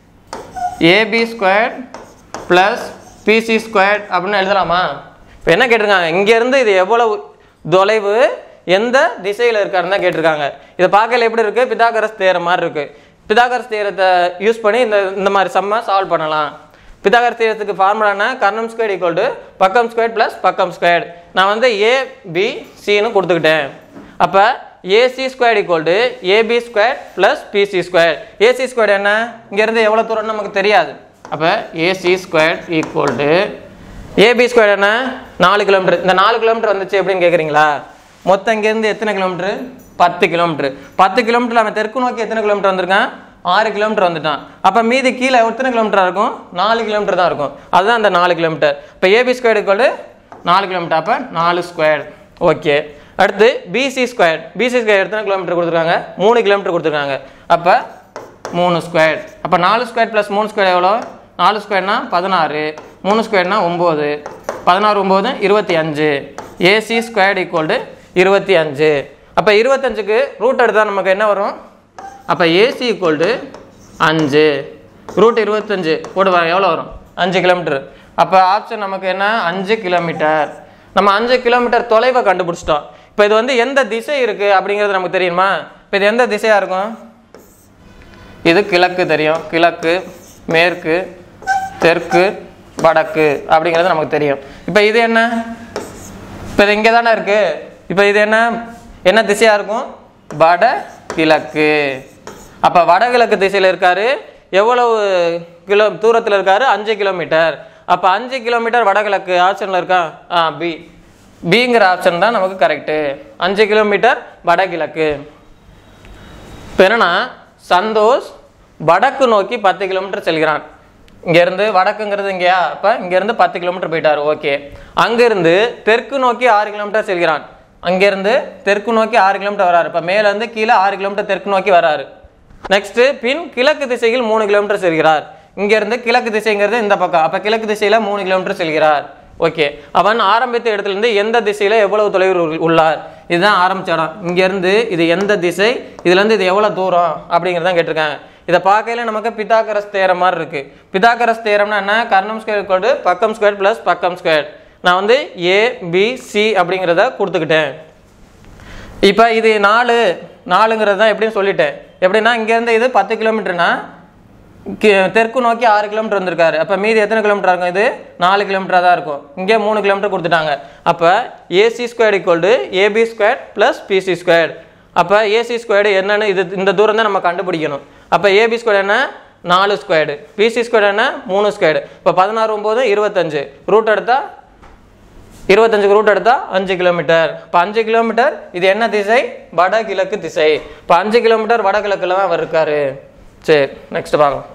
AB squared plus BC squared அப்படின்னு எழுதலாமா இப்போ என்ன கேட்டிருக்காங்க இங்கேருந்து இது எவ்வளவு தொலைவு எந்த திசையில் இருக்காருன்னு தான் கேட்டிருக்காங்க இதை பார்க்கல எப்படி இருக்குது பிதாகரஸ் தேரம் மாதிரி இருக்குது பிதாகரஸ் தேரத்தை யூஸ் பண்ணி இந்த இந்த மாதிரி சம்மை சால்வ் பண்ணலாம் பிதாகரஸ் தேரத்துக்கு ஃபார்முலானா கர்ணம் ஸ்கொயர் ஈக்குவல் டு பக்கம் ஸ்கொயர் ப்ளஸ் பக்கம் ஸ்கொயர் நான் வந்து ஏ பி சின்னு கொடுத்துக்கிட்டேன் அப்போ AC square equal to AB square plus BC square AC square என்ன இங்கேருந்து எவ்வளோ தூரம்னு நமக்கு தெரியாது அப்போ AC square equal to AB square என்ன நாலு கிலோமீட்டர் இந்த நாலு கிலோமீட்டர் வந்துச்சு எப்படின்னு கேட்குறீங்களா மொத்தம் இங்கேருந்து எத்தனை கிலோமீட்டர் பத்து கிலோமீட்டர் பத்து கிலோமீட்டர் அவன் தெற்கு நோக்கி எத்தனை கிலோமீட்டர் வந்திருக்கான் ஆறு கிலோமீட்டர் வந்துட்டான் அப்போ மீதி கீழே எத்தனை கிலோமீட்டர் இருக்கும் நாலு கிலோமீட்டர் தான் இருக்கும் அதுதான் அந்த நாலு கிலோமீட்டர் இப்போ ஏபி ஸ்கொயர் ஈக்குவல் நாலு கிலோமீட்டர் அப்போ நாலு ஸ்கொயர் ஓகே அடுத்து பிசி ஸ்கொயர் பிசி ஸ்கொயர் எத்தனை கிலோமீட்டர் கொடுத்துருக்காங்க மூணு கிலோமீட்டர் கொடுத்துருக்காங்க அப்போ மூணு ஸ்கொயர் அப்போ நாலு ஸ்கொயர் ப்ளஸ் மூணு ஸ்கொயர் எவ்வளோ நாலு ஸ்கொயர்னா பதினாறு மூணு ஸ்கொயர்னா ஒம்பது பதினாறு ஒம்பது இருபத்தி அஞ்சு ஏசி ஸ்கொயர்டு ஈக்குவல் டு இருபத்தி அஞ்சு அப்போ இருபத்தஞ்சுக்கு ரூட் எடுத்தால் நமக்கு என்ன வரும் அப்போ ஏசி ஈக்குவல் டு அஞ்சு ரூட் இருபத்தஞ்சு போடுவாங்க எவ்வளோ வரும் அஞ்சு கிலோமீட்டர் அப்போ ஆப்ஷன் நமக்கு என்ன அஞ்சு கிலோமீட்டர் நம்ம அஞ்சு கிலோமீட்டர் தொலைவை கண்டுபிடிச்சிட்டோம் இப்போ இது வந்து எந்த திசை இருக்குது அப்படிங்கிறது நமக்கு தெரியுமா இப்போ இது எந்த திசையாக இருக்கும் இது கிழக்கு தெரியும் கிழக்கு மேற்கு தெற்கு வடக்கு அப்படிங்கிறது நமக்கு தெரியும் இப்போ இது என்ன இப்போ இது இங்கே தானே இருக்கு இப்போ இது என்ன என்ன திசையாக இருக்கும் வட கிழக்கு அப்போ வடகிழக்கு திசையில் இருக்காரு எவ்வளவு கிலோ தூரத்தில் இருக்காரு அஞ்சு கிலோமீட்டர் அப்போ அஞ்சு கிலோமீட்டர் வடகிழக்கு ஆப்ஷனில் இருக்கா ஆ பி பிங்கிற ஆப்ஷன் தான் நமக்கு கரெக்டு அஞ்சு கிலோமீட்டர் வடகிழக்கு இப்போ என்னன்னா சந்தோஷ் வடக்கு நோக்கி பத்து கிலோமீட்டர் செல்கிறான் இங்கேருந்து வடக்குங்கிறது இங்கேயா அப்போ இங்கேருந்து பத்து கிலோமீட்டர் போயிட்டாரு ஓகே அங்கேருந்து தெற்கு நோக்கி ஆறு கிலோமீட்டர் செல்கிறான் அங்கேருந்து தெற்கு நோக்கி ஆறு கிலோமீட்டர் வராரு இப்போ மேலேருந்து கீழே ஆறு கிலோமீட்டர் தெற்கு நோக்கி வராரு நெக்ஸ்ட்டு பின் கிழக்கு திசையில் மூணு கிலோமீட்டர் செல்கிறார் இங்கேருந்து கிழக்கு திசைங்கிறது இந்த பக்கம் அப்போ கிழக்கு திசையில் மூணு கிலோமீட்டர் செல்கிறார் ஓகே அவன் ஆரம்பித்த இடத்துலேருந்து எந்த திசையில் எவ்வளவு தொலைவில் உள்- உள்ளார் இதுதான் ஆரம்பிச்ச இடம் இங்கேருந்து இது எந்த திசை இதுலேருந்து இது எவ்வளோ தூரம் அப்படிங்கிறதான் கேட்டிருக்காங்க இதை பார்க்கையில நமக்கு பிதாகரஸ் தேரம் மாதிரி இருக்கு பிதாகரஸ் தேரம்னா என்ன கர்ணம் ஸ்கொயர் கோடு பக்கம் ஸ்கொயர் ப்ளஸ் பக்கம் ஸ்கொயர் நான் வந்து ஏ பி சி அப்படிங்கிறத கொடுத்துக்கிட்டேன் இப்போ இது நாலு நாலுங்கிறது தான் எப்படின்னு சொல்லிட்டேன் எப்படின்னா இங்கேருந்து இது பத்து கிலோமீட்டர்னா கி- தெற்கு நோக்கி ஆறு கிலோமீட்டர் வந்திருக்காரு அப்போ மீதி எத்தனை கிலோமீட்டர் இருக்கும் இது நாலு கிலோமீட்டராக தான் இருக்கும் இங்கே மூணு கிலோமீட்டர் கொடுத்துட்டாங்க அப்போ AC square equal to AB square plus BC square அப்போ ஏசி ஸ்கொயர்டு என்னன்னு இது இந்த தூரம் தான் நம்ம கண்டுபிடிக்கணும் அப்போ ஏபி ஸ்கொயர் என்ன நாலு ஸ்கொயர்டு பிசி ஸ்கொயர் என்ன மூணு ஸ்கொயர்டு இப்போ பதினாறு ஒம்பது இருபத்தஞ்சு ரூட் எடுத்தால் இருபத்தஞ்சுக்கு ரூட் எடுத்தா அஞ்சு கிலோமீட்டர் இப்போ அஞ்சு கிலோமீட்டர் இது என்ன திசை வடகிழக்கு திசை இப்போ அஞ்சு கிலோமீட்டர் வடகிழக்குல தான் அவர் இருக்காரு சரி நெக்ஸ்ட் பார்க்கலாம்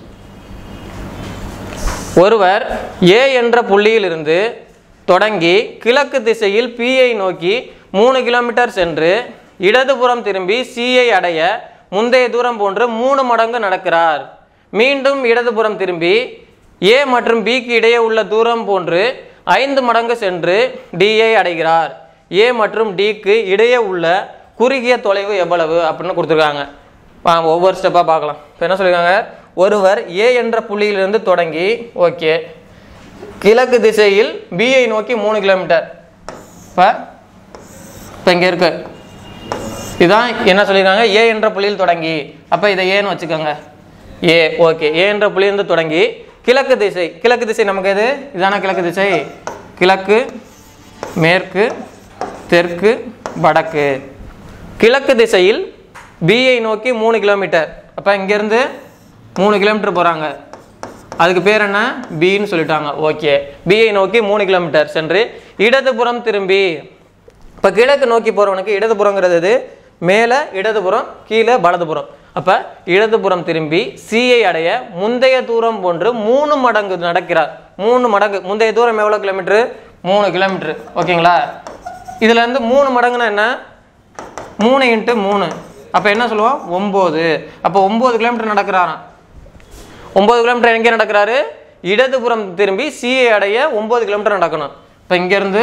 ஒருவர் ஏ என்ற புள்ளியிலிருந்து தொடங்கி கிழக்கு திசையில் பியை நோக்கி மூணு கிலோமீட்டர் சென்று இடதுபுறம் திரும்பி சியை அடைய முந்தைய தூரம் போன்று மூணு மடங்கு நடக்கிறார் மீண்டும் இடதுபுறம் திரும்பி ஏ மற்றும் பிக்கு இடையே உள்ள தூரம் போன்று ஐந்து மடங்கு சென்று டியை அடைகிறார் ஏ மற்றும் டிக்கு இடையே உள்ள குறுகிய தொலைவு எவ்வளவு அப்படின்னு கொடுத்துருக்காங்க வாங்க ஒவ்வொரு ஸ்டெப்பாக பார்க்கலாம் இப்போ என்ன சொல்லியிருக்காங்க ஒருவர் ஏ என்ற புள்ளியிலிருந்து தொடங்கி ஓகே கிழக்கு திசையில் பிஐ நோக்கி மூணு கிலோமீட்டர் இப்போ இப்போ இங்கே இருக்கு இதுதான் என்ன சொல்லியிருக்காங்க ஏ என்ற புள்ளியில் தொடங்கி அப்போ இதை ஏன்னு வச்சுக்கோங்க ஏ ஓகே ஏ என்ற புள்ளியிலிருந்து தொடங்கி கிழக்கு திசை கிழக்கு திசை நமக்கு எது இதான கிழக்கு திசை கிழக்கு மேற்கு தெற்கு வடக்கு கிழக்கு திசையில் பிஐ நோக்கி மூணு கிலோமீட்டர் அப்போ இங்கேருந்து மூணு கிலோமீட்டர் போகிறாங்க அதுக்கு பேர் என்ன பின்னு சொல்லிட்டாங்க ஓகே பிஐ நோக்கி மூணு கிலோமீட்டர் சென்று இடதுபுறம் திரும்பி இப்போ கிழக்கு நோக்கி போகிறவனுக்கு இடதுபுறங்கிறது எது மேலே இடதுபுறம் கீழே வலதுபுறம் அப்போ இடதுபுறம் திரும்பி சிஐ அடைய முந்தைய தூரம் போன்று மூணு மடங்கு நடக்கிறார் மூணு மடங்கு முந்தைய தூரம் எவ்வளோ கிலோமீட்டரு மூணு கிலோமீட்டர் ஓகேங்களா இதுல இருந்து மூணு மடங்குனா என்ன மூணு இன்ட்டு மூணு அப்போ என்ன சொல்லுவோம் ஒம்பது அப்போ ஒம்பது கிலோமீட்டர் நடக்கிறாராம் ஒம்பது கிலோமீட்டர் எங்கே நடக்கிறாரு இடதுபுறம் திரும்பி சிஐ அடைய ஒம்பது கிலோமீட்டர் நடக்கணும் இப்போ இங்கேருந்து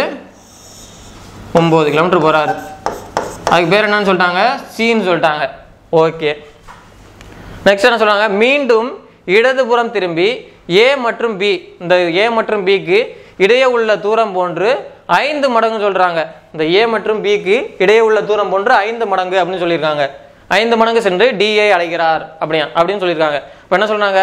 ஒம்பது கிலோமீட்டர் போகிறாரு அதுக்கு பேர் என்னன்னு சொல்லிட்டாங்க சின்னு சொல்லிட்டாங்க ஓகே நெக்ஸ்ட் என்ன சொல்றாங்க மீண்டும் இடதுபுறம் திரும்பி ஏ மற்றும் பி இந்த ஏ மற்றும் பிக்கு இடையே உள்ள தூரம் போன்று ஐந்து மடங்கு சொல்றாங்க இந்த ஏ மற்றும் பிக்கு இடையே உள்ள தூரம் போன்று ஐந்து மடங்கு அப்படின்னு சொல்லியிருக்காங்க ஐந்து மடங்கு சென்று டிஏ அடைகிறார் அப்படியா அப்படின்னு சொல்லியிருக்காங்க இப்போ என்ன சொல்றாங்க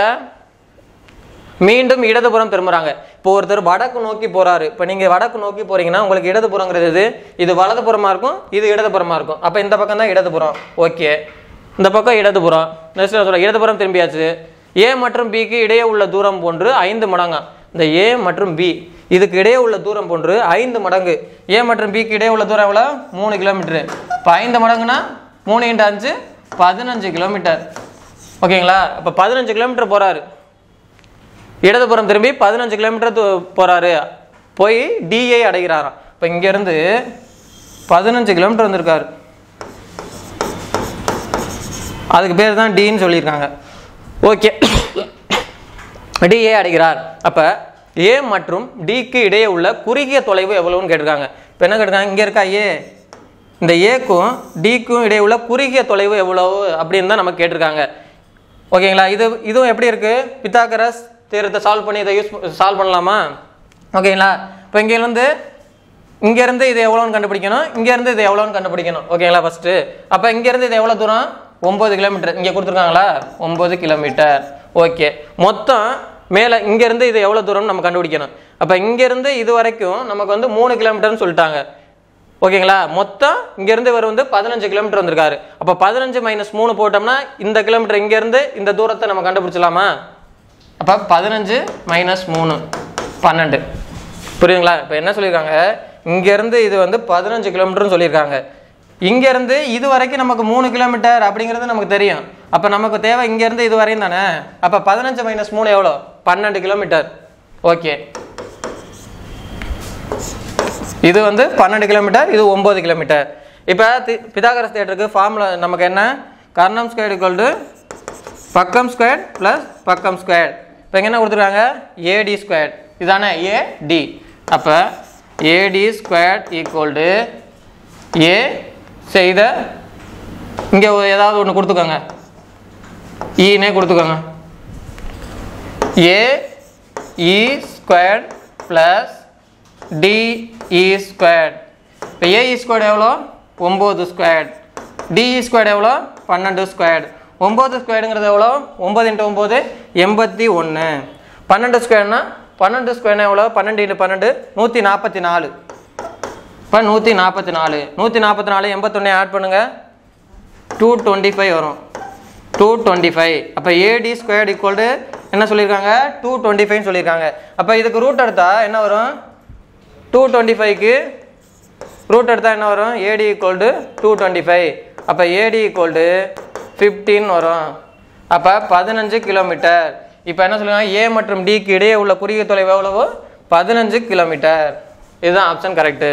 மீண்டும் இடதுபுறம் திரும்புறாங்க இப்போ ஒருத்தர் வடக்கு நோக்கி போறாரு இப்போ நீங்க வடக்கு நோக்கி போறீங்கன்னா உங்களுக்கு இடதுபுறங்கிறது எது இது வலதுபுறமா இருக்கும் இது இடதுபுறமா இருக்கும் அப்போ இந்த பக்கம் தான் இடதுபுறம் ஓகே இந்த பக்கம் இடதுபுறம் நெக்ஸ்ட் சொல்ற இடதுபுறம் திரும்பியாச்சு ஏ மற்றும் பிக்கு இடையே உள்ள தூரம் போன்று ஐந்து மடங்கா இந்த ஏ மற்றும் பி இதுக்கு இடையே உள்ள தூரம் போன்று ஐந்து மடங்கு ஏ மற்றும் பிக்கு இடையே உள்ள தூரம் எவ்வளோ மூணு கிலோமீட்டர் இப்போ ஐந்து மடங்குனா மூணு இன்ட்டு அஞ்சு பதினஞ்சு கிலோமீட்டர் ஓகேங்களா இப்போ பதினஞ்சு கிலோமீட்டர் போறாரு இடதுபுறம் திரும்பி பதினஞ்சு கிலோமீட்டர் து- போறாரு போய் டிஏ அடைகிறாராம் இப்போ இங்கேருந்து பதினஞ்சு கிலோமீட்டர் வந்திருக்காரு அதுக்கு பேர் தான் டின்னு சொல்லியிருக்காங்க ஓகே டிஏ அடைகிறார் அப்போ ஏ மற்றும் டிக்கு இடையே உள்ள குறுகிய தொலைவு எவ்வளவுன்னு கேட்டிருக்காங்க இப்போ என்ன கேட்டிருக்காங்க இங்கே இருக்கா ஏ இந்த ஏக்கும் டிக்கும் இடையே உள்ள குறுகிய தொலைவு எவ்வளவு அப்படின்னு தான் நமக்கு கேட்டிருக்காங்க ஓகேங்களா இது இதுவும் எப்படி இருக்கு பித்தாகரஸ் தேரத்தை சால்வ் பண்ணி இதை யூஸ் சால்வ் பண்ணலாமா ஓகேங்களா இப்போ இங்கேருந்து இங்கேருந்து இது எவ்வளோன்னு கண்டுபிடிக்கணும் இங்கேருந்து இது எவ்வளோன்னு கண்டுபிடிக்கணும் ஓகேங்களா ஃபஸ்ட்டு அப்போ இங்கேருந்து இது எவ்வளோ தூரம் ஒம்பது கிலோமீட்டர் இங்கே கொடுத்துருக்காங்களா ஒம்பது கிலோமீட்டர் ஓகே மொத்தம் மேலே இங்கேருந்து இது எவ்வளோ தூரம்னு நம்ம கண்டுபிடிக்கணும் அப்போ இங்கேருந்து இது வரைக்கும் நமக்கு வந்து மூணு கிலோமீட்டர்னு சொல்லிட்டாங்க ஓகேங்களா மொத்தம் இங்கேருந்து இவர் வந்து பதினஞ்சு கிலோமீட்டர் வந்திருக்காரு அப்போ பதினஞ்சு மைனஸ் மூணு போட்டோம்னா இந்த கிலோமீட்டர் இங்கேருந்து இந்த தூரத்தை நம்ம கண்டுபிடிச்சலாமா அப்போ பதினஞ்சு மைனஸ் மூணு பன்னெண்டு புரியுதுங்களா இப்போ என்ன சொல்லியிருக்காங்க இங்கேருந்து இது வந்து பதினஞ்சு கிலோமீட்டர்னு சொல்லியிருக்காங்க இங்கேருந்து இது வரைக்கும் நமக்கு மூணு கிலோமீட்டர் அப்படிங்கிறது நமக்கு தெரியும் அப்போ நமக்கு தேவை இங்கேருந்து இது வரையும் தானே அப்போ பதினஞ்சு மைனஸ் மூணு எவ்வளோ பன்னெண்டு கிலோமீட்டர் ஓகே இது வந்து பன்னெண்டு கிலோமீட்டர் இது ஒம்பது கிலோமீட்டர் இப்போ பிதாகரஸ் தேட்டருக்கு ஃபார்முலா நமக்கு என்ன கர்ணம் ஸ்கொயர் ஈக்குவல் டு பக்கம் ஸ்கொயர் ப்ளஸ் பக்கம் ஸ்கொயர் இப்போ இங்க என்ன கொடுத்துருக்காங்க ஏடி ஸ்கொயர் இதானே ஏடி அப்போ AD square equal to A செய்த இங்கே ஏதாவது ஒன்று கொடுத்துக்கோங்க ஈனே கொடுத்துக்கோங்க A E square plus DE square இப்போ ஏஇ ஸ்கொயர் எவ்வளோ ஒம்பது ஸ்கொயர் டிஇ ஸ்கொயர் எவ்வளோ பன்னெண்டு ஸ்கொயர் ஒம்பது ஸ்கொயருங்கிறது எவ்வளோ ஒம்பது இன்ட்டு ஒம்பது எண்பத்தி ஒன்று பன்னெண்டு ஸ்கொயர்னா பன்னெண்டு ஸ்கொயர்னா எவ்வளோ பன்னெண்டு இன்ட்டு பன்னெண்டு நூற்றி நாற்பத்தி நாலு இப்போ நூற்றி நாற்பத்தி நாலு நூற்றி நாற்பத்தி நாலு எண்பத்தொன்னே ஆட் பண்ணுங்கள் டூ டுவெண்ட்டி ஃபைவ் வரும் டூ டுவெண்ட்டி ஃபைவ் அப்போ ஏடி ஸ்கொயர் ஈக்குவல் டு என்ன சொல்லியிருக்காங்க டூ டுவெண்ட்டி ஃபைவ்னு சொல்லியிருக்காங்க அப்போ இதுக்கு ரூட் எடுத்தா என்ன வரும் டூ டுவெண்ட்டி ஃபைவ்க்கு ரூட் எடுத்தால் என்ன வரும் AD equal to two twenty five அப்போ ஏடி ஈக்குவல் டு ஃபிஃப்டீன் வரும் அப்போ பதினஞ்சு கிலோமீட்டர் இப்போ என்ன சொல்லுவாங்க ஏ மற்றும் டிக்கு இடையே உள்ள குறுகிய தொலைவு எவ்வளவோ பதினஞ்சு கிலோமீட்டர் இதுதான் ஆப்ஷன் கரெக்டு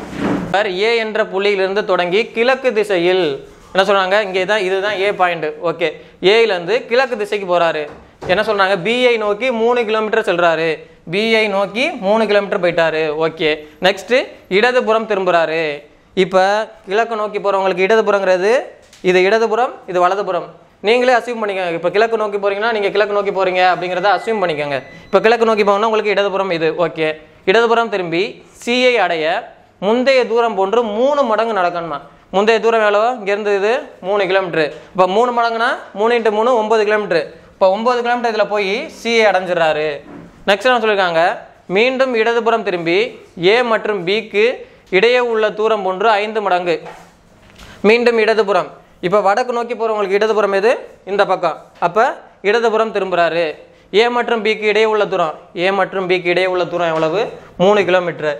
சார் ஏ என்ற புள்ளியிலிருந்து தொடங்கி கிழக்கு திசையில் என்ன சொல்றாங்க இங்கே தான் இதுதான் ஏ பாயிண்ட் ஓகே ஏயிலேருந்து கிழக்கு திசைக்கு போறாரு என்ன சொல்றாங்க பிஐ நோக்கி மூணு கிலோமீட்டர் செல்றாரு பிஐ நோக்கி மூணு கிலோமீட்டர் போயிட்டாரு ஓகே நெக்ஸ்ட் இடதுபுறம் திரும்புறாரு இப்போ கிழக்கு நோக்கி போறவங்களுக்கு இடதுபுறங்கிறது இது இடதுபுறம் இது வலதுபுறம் நீங்களே அசியூம் பண்ணிக்கோங்க இப்போ கிழக்கு நோக்கி போறீங்கன்னா நீங்கள் கிழக்கு நோக்கி போறீங்க அப்படிங்கிறத அசியூம் பண்ணிக்கோங்க இப்போ கிழக்கு நோக்கி போகணும்னா உங்களுக்கு இடதுபுறம் இது ஓகே இடதுபுறம் திரும்பி சிஐ அடைய முந்தைய தூரம் போன்று மூணு மடங்கு நடக்கணுமா முந்தைய தூரம் எவ்வளோ இங்கேருந்து இது மூணு கிலோமீட்ரு இப்போ மூணு மடங்குனா மூணு இன்ட்டு மூணு ஒம்பது கிலோமீட்ரு இப்போ ஒம்பது கிலோமீட்டர் இதில் போய் சிஏ அடைஞ்சிடுறாரு நெக்ஸ்ட் என்ன சொல்லியிருக்காங்க மீண்டும் இடதுபுறம் திரும்பி ஏ மற்றும் பிக்கு இடையே உள்ள தூரம் போன்று ஐந்து மடங்கு மீண்டும் இடதுபுறம் இப்போ வடக்கு நோக்கி போகிறவங்களுக்கு இடதுபுறம் எது இந்த பக்கம் அப்போ இடதுபுறம் திரும்புகிறாரு ஏ மற்றும் பிக்கு இடையே உள்ள தூரம் ஏ மற்றும் பிக்கு இடையே உள்ள தூரம் எவ்வளவு மூணு கிலோமீட்டர்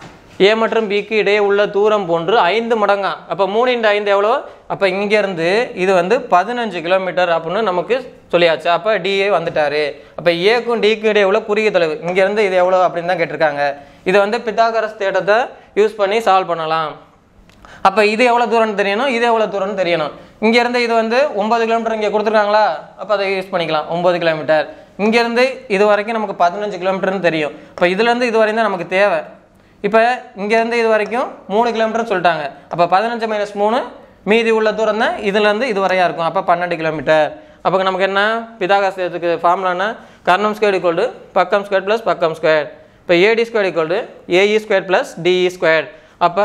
ஏ மற்றும் பிக்கு இடையே உள்ள தூரம் போன்று ஐந்து மடங்கா அப்போ மூணு இன்டு ஐந்து எவ்வளோ அப்போ இங்கேருந்து இது வந்து பதினஞ்சு கிலோமீட்டர் அப்படின்னு நமக்கு சொல்லியாச்சு அப்போ டிஏ வந்துட்டாரு அப்போ ஏக்கும் டிக்கும் இடையே உள்ள குறுகிய தொலைவு இங்கேருந்து இது எவ்வளோ அப்படின்னு தான் கேட்டிருக்காங்க இதை வந்து பித்தாகரஸ் தேட்டத்தை யூஸ் பண்ணி சால்வ் பண்ணலாம் அப்போ இது எவ்வளோ தூரம்னு தெரியணும் இது எவ்வளோ தூரம்னு தெரியணும் இங்கேருந்து இது வந்து ஒன்பது கிலோமீட்டர் இங்கே கொடுத்துருக்காங்களா அப்போ அதை யூஸ் பண்ணிக்கலாம் ஒம்பது கிலோமீட்டர் இங்கேருந்து இது வரைக்கும் நமக்கு பதினஞ்சு கிலோமீட்டர்னு தெரியும் இப்போ இதுலேருந்து இது வரையும் தான் நமக்கு தேவை இப்போ இங்கேருந்து இது வரைக்கும் மூணு கிலோமீட்டர்னு சொல்லிட்டாங்க அப்போ பதினஞ்சு மைனஸ் மூணு மீதி உள்ள தூரம் தான் இதுலேருந்து இது வரையா இருக்கும் அப்போ பன்னெண்டு கிலோமீட்டர் அப்போ நமக்கு என்ன பிதாகாசத்துக்கு ஃபார்முலா என்ன கர்ணம் ஸ்கொயர் ஈக்குவல் டு பக்கம் ஸ்கொயர் ப்ளஸ் பக்கம் ஸ்கொயர் இப்போ AD square equal to AE square plus DE square அப்போ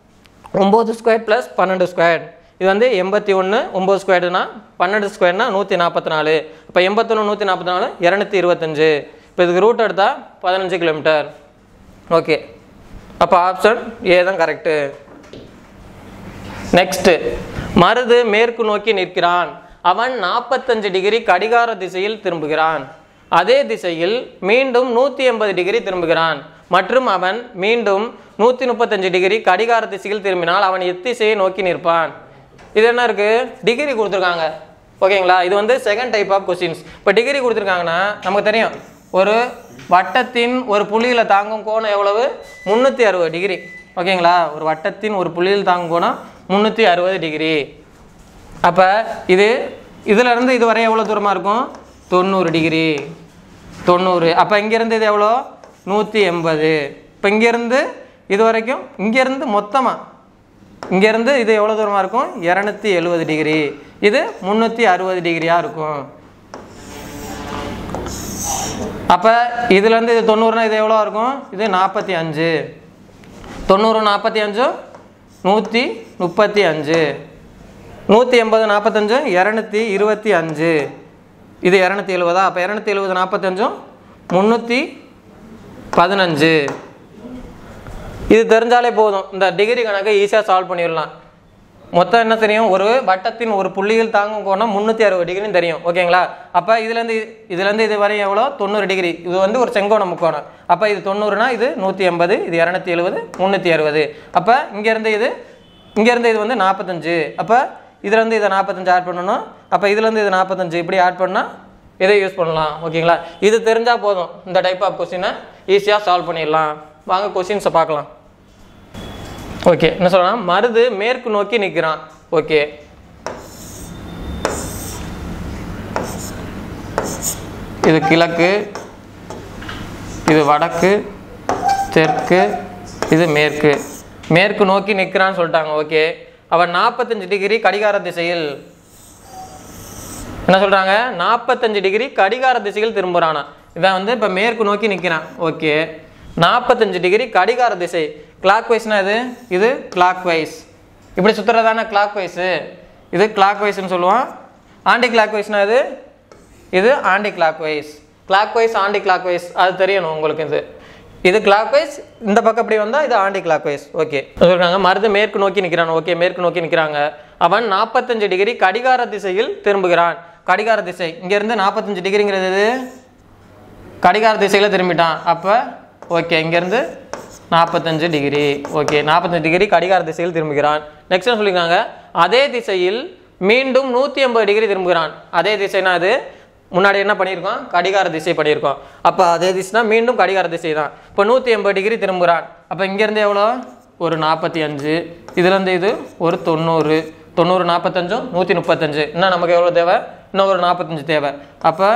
ஒம்பது ஸ்கொயர் ப்ளஸ் பன்னெண்டு ஸ்கொயர் இது வந்து எண்பத்தி ஒன்று ஒம்பது ஸ்கொயர்னா பன்னெண்டு ஸ்கொயர்னா நூற்றி நாற்பத்தி நாலு இப்போ எண்பத்தொன்று நூற்றி நாற்பத்தி நாலு இரநூத்தி இருபத்தஞ்சு இப்போ இதுக்கு ரூட் எடுத்தால் பதினஞ்சு கிலோமீட்டர் ஓகே அப்போ ஆப்ஷன் ஏ தான் கரெக்டு நெக்ஸ்ட் மருது மேற்கு நோக்கி நிற்கிறான் அவன் நாற்பத்தஞ்சு டிகிரி கடிகார திசையில் திரும்புகிறான் அதே திசையில் மீண்டும் நூற்றி எண்பது டிகிரி திரும்புகிறான் மற்றும் அவன் மீண்டும் நூற்றி முப்பத்தஞ்சு டிகிரி கடிகார திசையில் திரும்பினால் அவன் எத்திசையை நோக்கி நிற்பான் இது என்ன இருக்கு டிகிரி கொடுத்துருக்காங்க ஓகேங்களா இது வந்து செகண்ட் டைப் ஆஃப் கொஸ்டின்ஸ் இப்போ டிகிரி கொடுத்துருக்காங்கன்னா நமக்கு தெரியும் ஒரு வட்டத்தின் ஒரு புள்ளியில் தாங்கும் கோணம் எவ்வளவு முந்நூற்றி அறுபது டிகிரி ஓகேங்களா ஒரு வட்டத்தின் ஒரு புள்ளியில் தாங்கும் கோணம் முந்நூற்றி அறுபது டிகிரி அப்போ இது இதுல இருந்து இது வரை எவ்வளோ தூரமாக இருக்கும் தொண்ணூறு டிகிரி தொண்ணூறு அப்போ இங்கேருந்து இது எவ்வளோ நூற்றி எண்பது இப்போ இங்கேருந்து இது வரைக்கும் இங்கேருந்து மொத்தமாக இங்கேருந்து இது எவ்வளோ தூரமாக இருக்கும் இரநூத்தி எழுபது டிகிரி இது முந்நூற்றி அறுபது டிகிரியாக இருக்கும் அப்போ இதுலேருந்து இது தொண்ணூறுனா இது எவ்வளோ இருக்கும் இது நாற்பத்தி அஞ்சு தொண்ணூறு நாற்பத்தி அஞ்சும் நூற்றி முப்பத்தி அஞ்சு நூற்றி எண்பது நாற்பத்தஞ்சு இரநூத்தி இருபத்தி அஞ்சு இது இரநூத்தி எழுபதா அப்போ இரநூத்தி எழுபது நாற்பத்தஞ்சும் முந்நூற்றி பதினஞ்சு இது தெரிஞ்சாலே போதும் இந்த டிகிரி கணக்கை ஈஸியாக சால்வ் பண்ணிடலாம் மொத்தம் என்ன தெரியும் ஒரு வட்டத்தின் ஒரு புள்ளியில் தாங்கும் கோணம் முந்நூற்றி அறுபது டிகிரின்னு தெரியும் ஓகேங்களா அப்போ இதுலேருந்து இதுலேருந்து இது வரையும் எவ்வளோ தொண்ணூறு டிகிரி இது வந்து ஒரு செங்கோண முக்கோணம் அப்போ இது தொண்ணூறுனா இது நூற்றி எண்பது இது இரநூத்தி எழுபது முந்நூற்றி அறுபது அப்போ இங்கேருந்து இது இங்கேருந்து இது வந்து நாற்பத்தஞ்சு அப்போ இதுலேருந்து இதை நாற்பத்தஞ்சு ஆட் பண்ணணும் அப்போ இதுலேருந்து இது நாற்பத்தஞ்சு இப்படி ஆட் பண்ணால் இதை யூஸ் பண்ணலாம் ஓகேங்களா இது தெரிஞ்சால் போதும் இந்த டைப் ஆஃப் கொஸ்டினை ஈஸியாக சால்வ் பண்ணிடலாம் வாங்க கொஸ்டின்ஸை பார்க்கலாம் ஓகே என்ன சொல்லலாம் மருது மேற்கு நோக்கி நிற்கிறான் ஓகே இது கிழக்கு இது வடக்கு தெற்கு இது மேற்கு மேற்கு நோக்கி நிற்கிறான்னு சொல்லிட்டாங்க ஓகே அவன் நாற்பத்தஞ்சு டிகிரி கடிகார திசையில் என்ன சொல்றாங்க நாற்பத்தஞ்சு டிகிரி கடிகார திசையில் திரும்புறானா இவன் வந்து இப்போ மேற்கு நோக்கி நிற்கிறான் ஓகே நாற்பத்தஞ்சு டிகிரி கடிகார திசை கிளாக் வைஸ்னா இது இது கிளாக் வைஸ் இப்படி சுற்றுறதான கிளாக் வைஸு இது கிளாக் வைஸ்னு சொல்லுவான் ஆண்டி கிளாக் வைஸ்னா இது இது anticlockwise clockwise anticlockwise அது தெரியணும் உங்களுக்கு இது இது கிளாக் வைஸ் இந்த பக்கம் இப்படி வந்தால் இது ஆண்டி கிளாக் வைஸ் ஓகே சொல்றாங்க மருது மேற்கு நோக்கி நிற்கிறான் ஓகே மேற்கு நோக்கி நிற்கிறாங்க அவன் நாற்பத்தஞ்சு டிகிரி கடிகார திசையில் திரும்புகிறான் கடிகார திசை இங்கேருந்து நாற்பத்தஞ்சு டிகிரிங்கிறது எது கடிகார திசையில் திரும்பிட்டான் அப்போ ஓகே இங்கேருந்து நாற்பத்தஞ்சு டிகிரி ஓகே நாற்பத்தஞ்சு டிகிரி கடிகார திசையில் திரும்புகிறான் நெக்ஸ்ட் என்ன சொல்லியிருக்காங்க அதே திசையில் மீண்டும் நூற்றி ஐம்பது டிகிரி திரும்புகிறான் அதே திசைனா அது முன்னாடி என்ன பண்ணியிருக்கோம் கடிகார திசை பண்ணியிருக்கோம் அப்போ அதே திசைனா மீண்டும் கடிகார திசை தான் இப்போ நூற்றி எண்பது டிகிரி திரும்புகிறான் அப்போ இங்கேருந்து எவ்வளோ ஒரு நாற்பத்தி அஞ்சு இதுலேருந்து இது ஒரு தொண்ணூறு தொண்ணூறு நாற்பத்தஞ்சும் நூற்றி முப்பத்தஞ்சு இன்னும் நமக்கு எவ்வளோ தேவை இன்னும் ஒரு நாற்பத்தஞ்சு தேவை அப்போ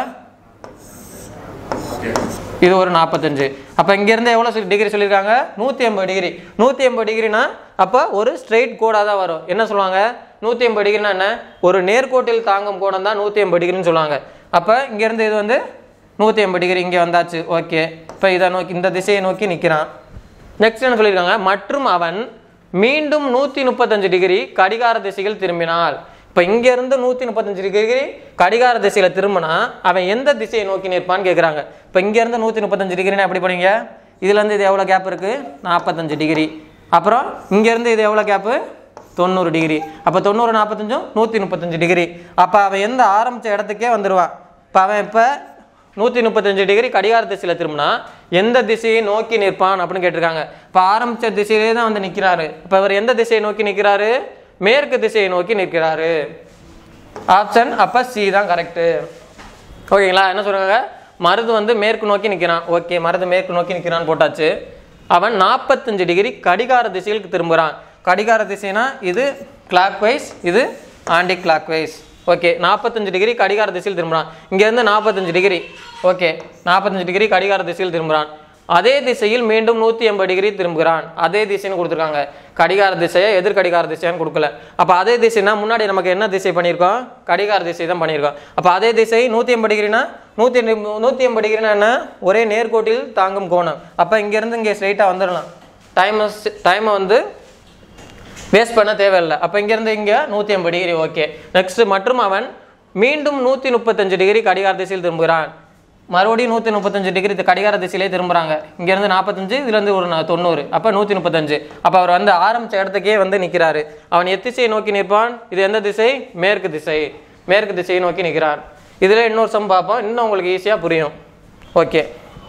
இது ஒரு நாற்பத்தஞ்சு அப்போ இங்கேருந்து எவ்வளோ டிகிரி சொல்லியிருக்காங்க நூற்றி எண்பது டிகிரி நூற்றி எண்பது டிகிரினா அப்போ ஒரு ஸ்ட்ரெயிட் கோடாக தான் வரும் என்ன சொல்லுவாங்க நூற்றி எண்பது டிகிரினா என்ன ஒரு நேர்கோட்டில் தாங்கும் கோணம் தான் நூற்றி எண்பது டிகிரின்னு சொல்லுவாங்க அப்போ இங்கேருந்து இது வந்து நூற்றி எண்பது டிகிரி இங்கே வந்தாச்சு ஓகே இப்போ இதை நோக்கி இந்த திசையை நோக்கி நிற்கிறான் நெக்ஸ்ட் என்ன சொல்லியிருக்காங்க மற்றும் அவன் மீண்டும் நூற்றி முப்பத்தஞ்சு டிகிரி கடிகார திசையில் திரும்பினாள் இப்போ இங்கேருந்து நூற்றி முப்பத்தஞ்சு டிகிரி கடிகார திசையில் திரும்பினா அவன் எந்த திசையை நோக்கி நிற்பான்னு கேட்குறாங்க இப்போ இங்கேருந்து நூற்றி முப்பத்தஞ்சு டிகிரினா எப்படி பண்ணீங்க இதுலேருந்து இது எவ்வளோ கேப் இருக்குது நாற்பத்தஞ்சு டிகிரி அப்புறம் இங்கேருந்து இது எவ்வளோ கேப்பு தொண்ணூறு டிகிரி அப்போ தொண்ணூறு நாற்பத்தஞ்சும் நூற்றி முப்பத்தஞ்சு டிகிரி அப்போ அவன் எந்த ஆரம்பித்த இடத்துக்கே வந்துடுவான் இப்போ அவன் இப்போ நூற்றி முப்பத்தஞ்சு டிகிரி கடிகார திசையில் திரும்பினா எந்த திசையை நோக்கி நிற்பான் அப்படின்னு கேட்டிருக்காங்க இப்போ ஆரம்பித்த திசையிலே தான் வந்து நிற்கிறாரு இப்போ இவர் எந்த திசையை நோக்கி நிற்கிறாரு மேற்கு திசையை நோக்கி நிற்கிறாரு ஆப்ஷன் அப்போ சி தான் கரெக்டு ஓகேங்களா என்ன சொல்றாங்க மருது வந்து மேற்கு நோக்கி நிற்கிறான் ஓகே மருது மேற்கு நோக்கி நிற்கிறான்னு போட்டாச்சு அவன் நாற்பத்தஞ்சு டிகிரி கடிகார திசையில் திரும்புகிறான் கடிகார திசைனா இது கிளாக் வைஸ் இது ஆண்டி கிளாக் வைஸ் ஓகே நாற்பத்தஞ்சு டிகிரி கடிகார திசையில் திரும்புகிறான் இங்கேருந்து நாற்பத்தஞ்சு டிகிரி ஓகே நாற்பத்தஞ்சு டிகிரி கடிகார திசையில் திரும்புகிறான் அதே திசையில் மீண்டும் நூற்றி எண்பது டிகிரி திரும்புகிறான் அதே திசைன்னு கொடுத்துருக்காங்க கடிகார திசையை எதிர் கடிகார திசையான்னு கொடுக்கல அப்போ அதே திசைனா முன்னாடி நமக்கு என்ன திசை பண்ணியிருக்கோம் கடிகார திசை தான் பண்ணியிருக்கோம் அப்போ அதே திசை நூற்றி எண்பது டிகிரினா நூற்றி நூற்றி எண்பது டிகிரினா என்ன ஒரே நேர்கோட்டில் தாங்கும் கோணம் அப்போ இங்கேருந்து இங்கே ஸ்ட்ரைட்டாக வந்துடலாம் டைம் டைமை வந்து வேஸ்ட் பண்ண தேவையில்லை அப்போ இங்கேருந்து இங்கே நூற்றி எண்பது டிகிரி ஓகே நெக்ஸ்ட் மற்றும் அவன் மீண்டும் நூற்றி முப்பத்தஞ்சு டிகிரி கடிகார திசையில் திரும்புகிறான் மறுபடியும் நூற்றி முப்பத்தஞ்சு டிகிரி கடிகார திசையிலே திரும்புகிறாங்க இங்கேருந்து நாற்பத்தஞ்சு இதுலேருந்து ஒரு நா- தொண்ணூறு அப்போ நூற்றி முப்பத்தஞ்சு அப்போ அவர் வந்து ஆரம்பித்த இடத்துக்கே வந்து நிற்கிறாரு அவன் எத்திசையை நோக்கி நிற்பான் இது எந்த திசை மேற்கு திசை மேற்கு திசையை நோக்கி நிற்கிறான் இதில் இன்னொரு சம் பார்ப்போம் இன்னும் உங்களுக்கு ஈஸியாக புரியும் ஓகே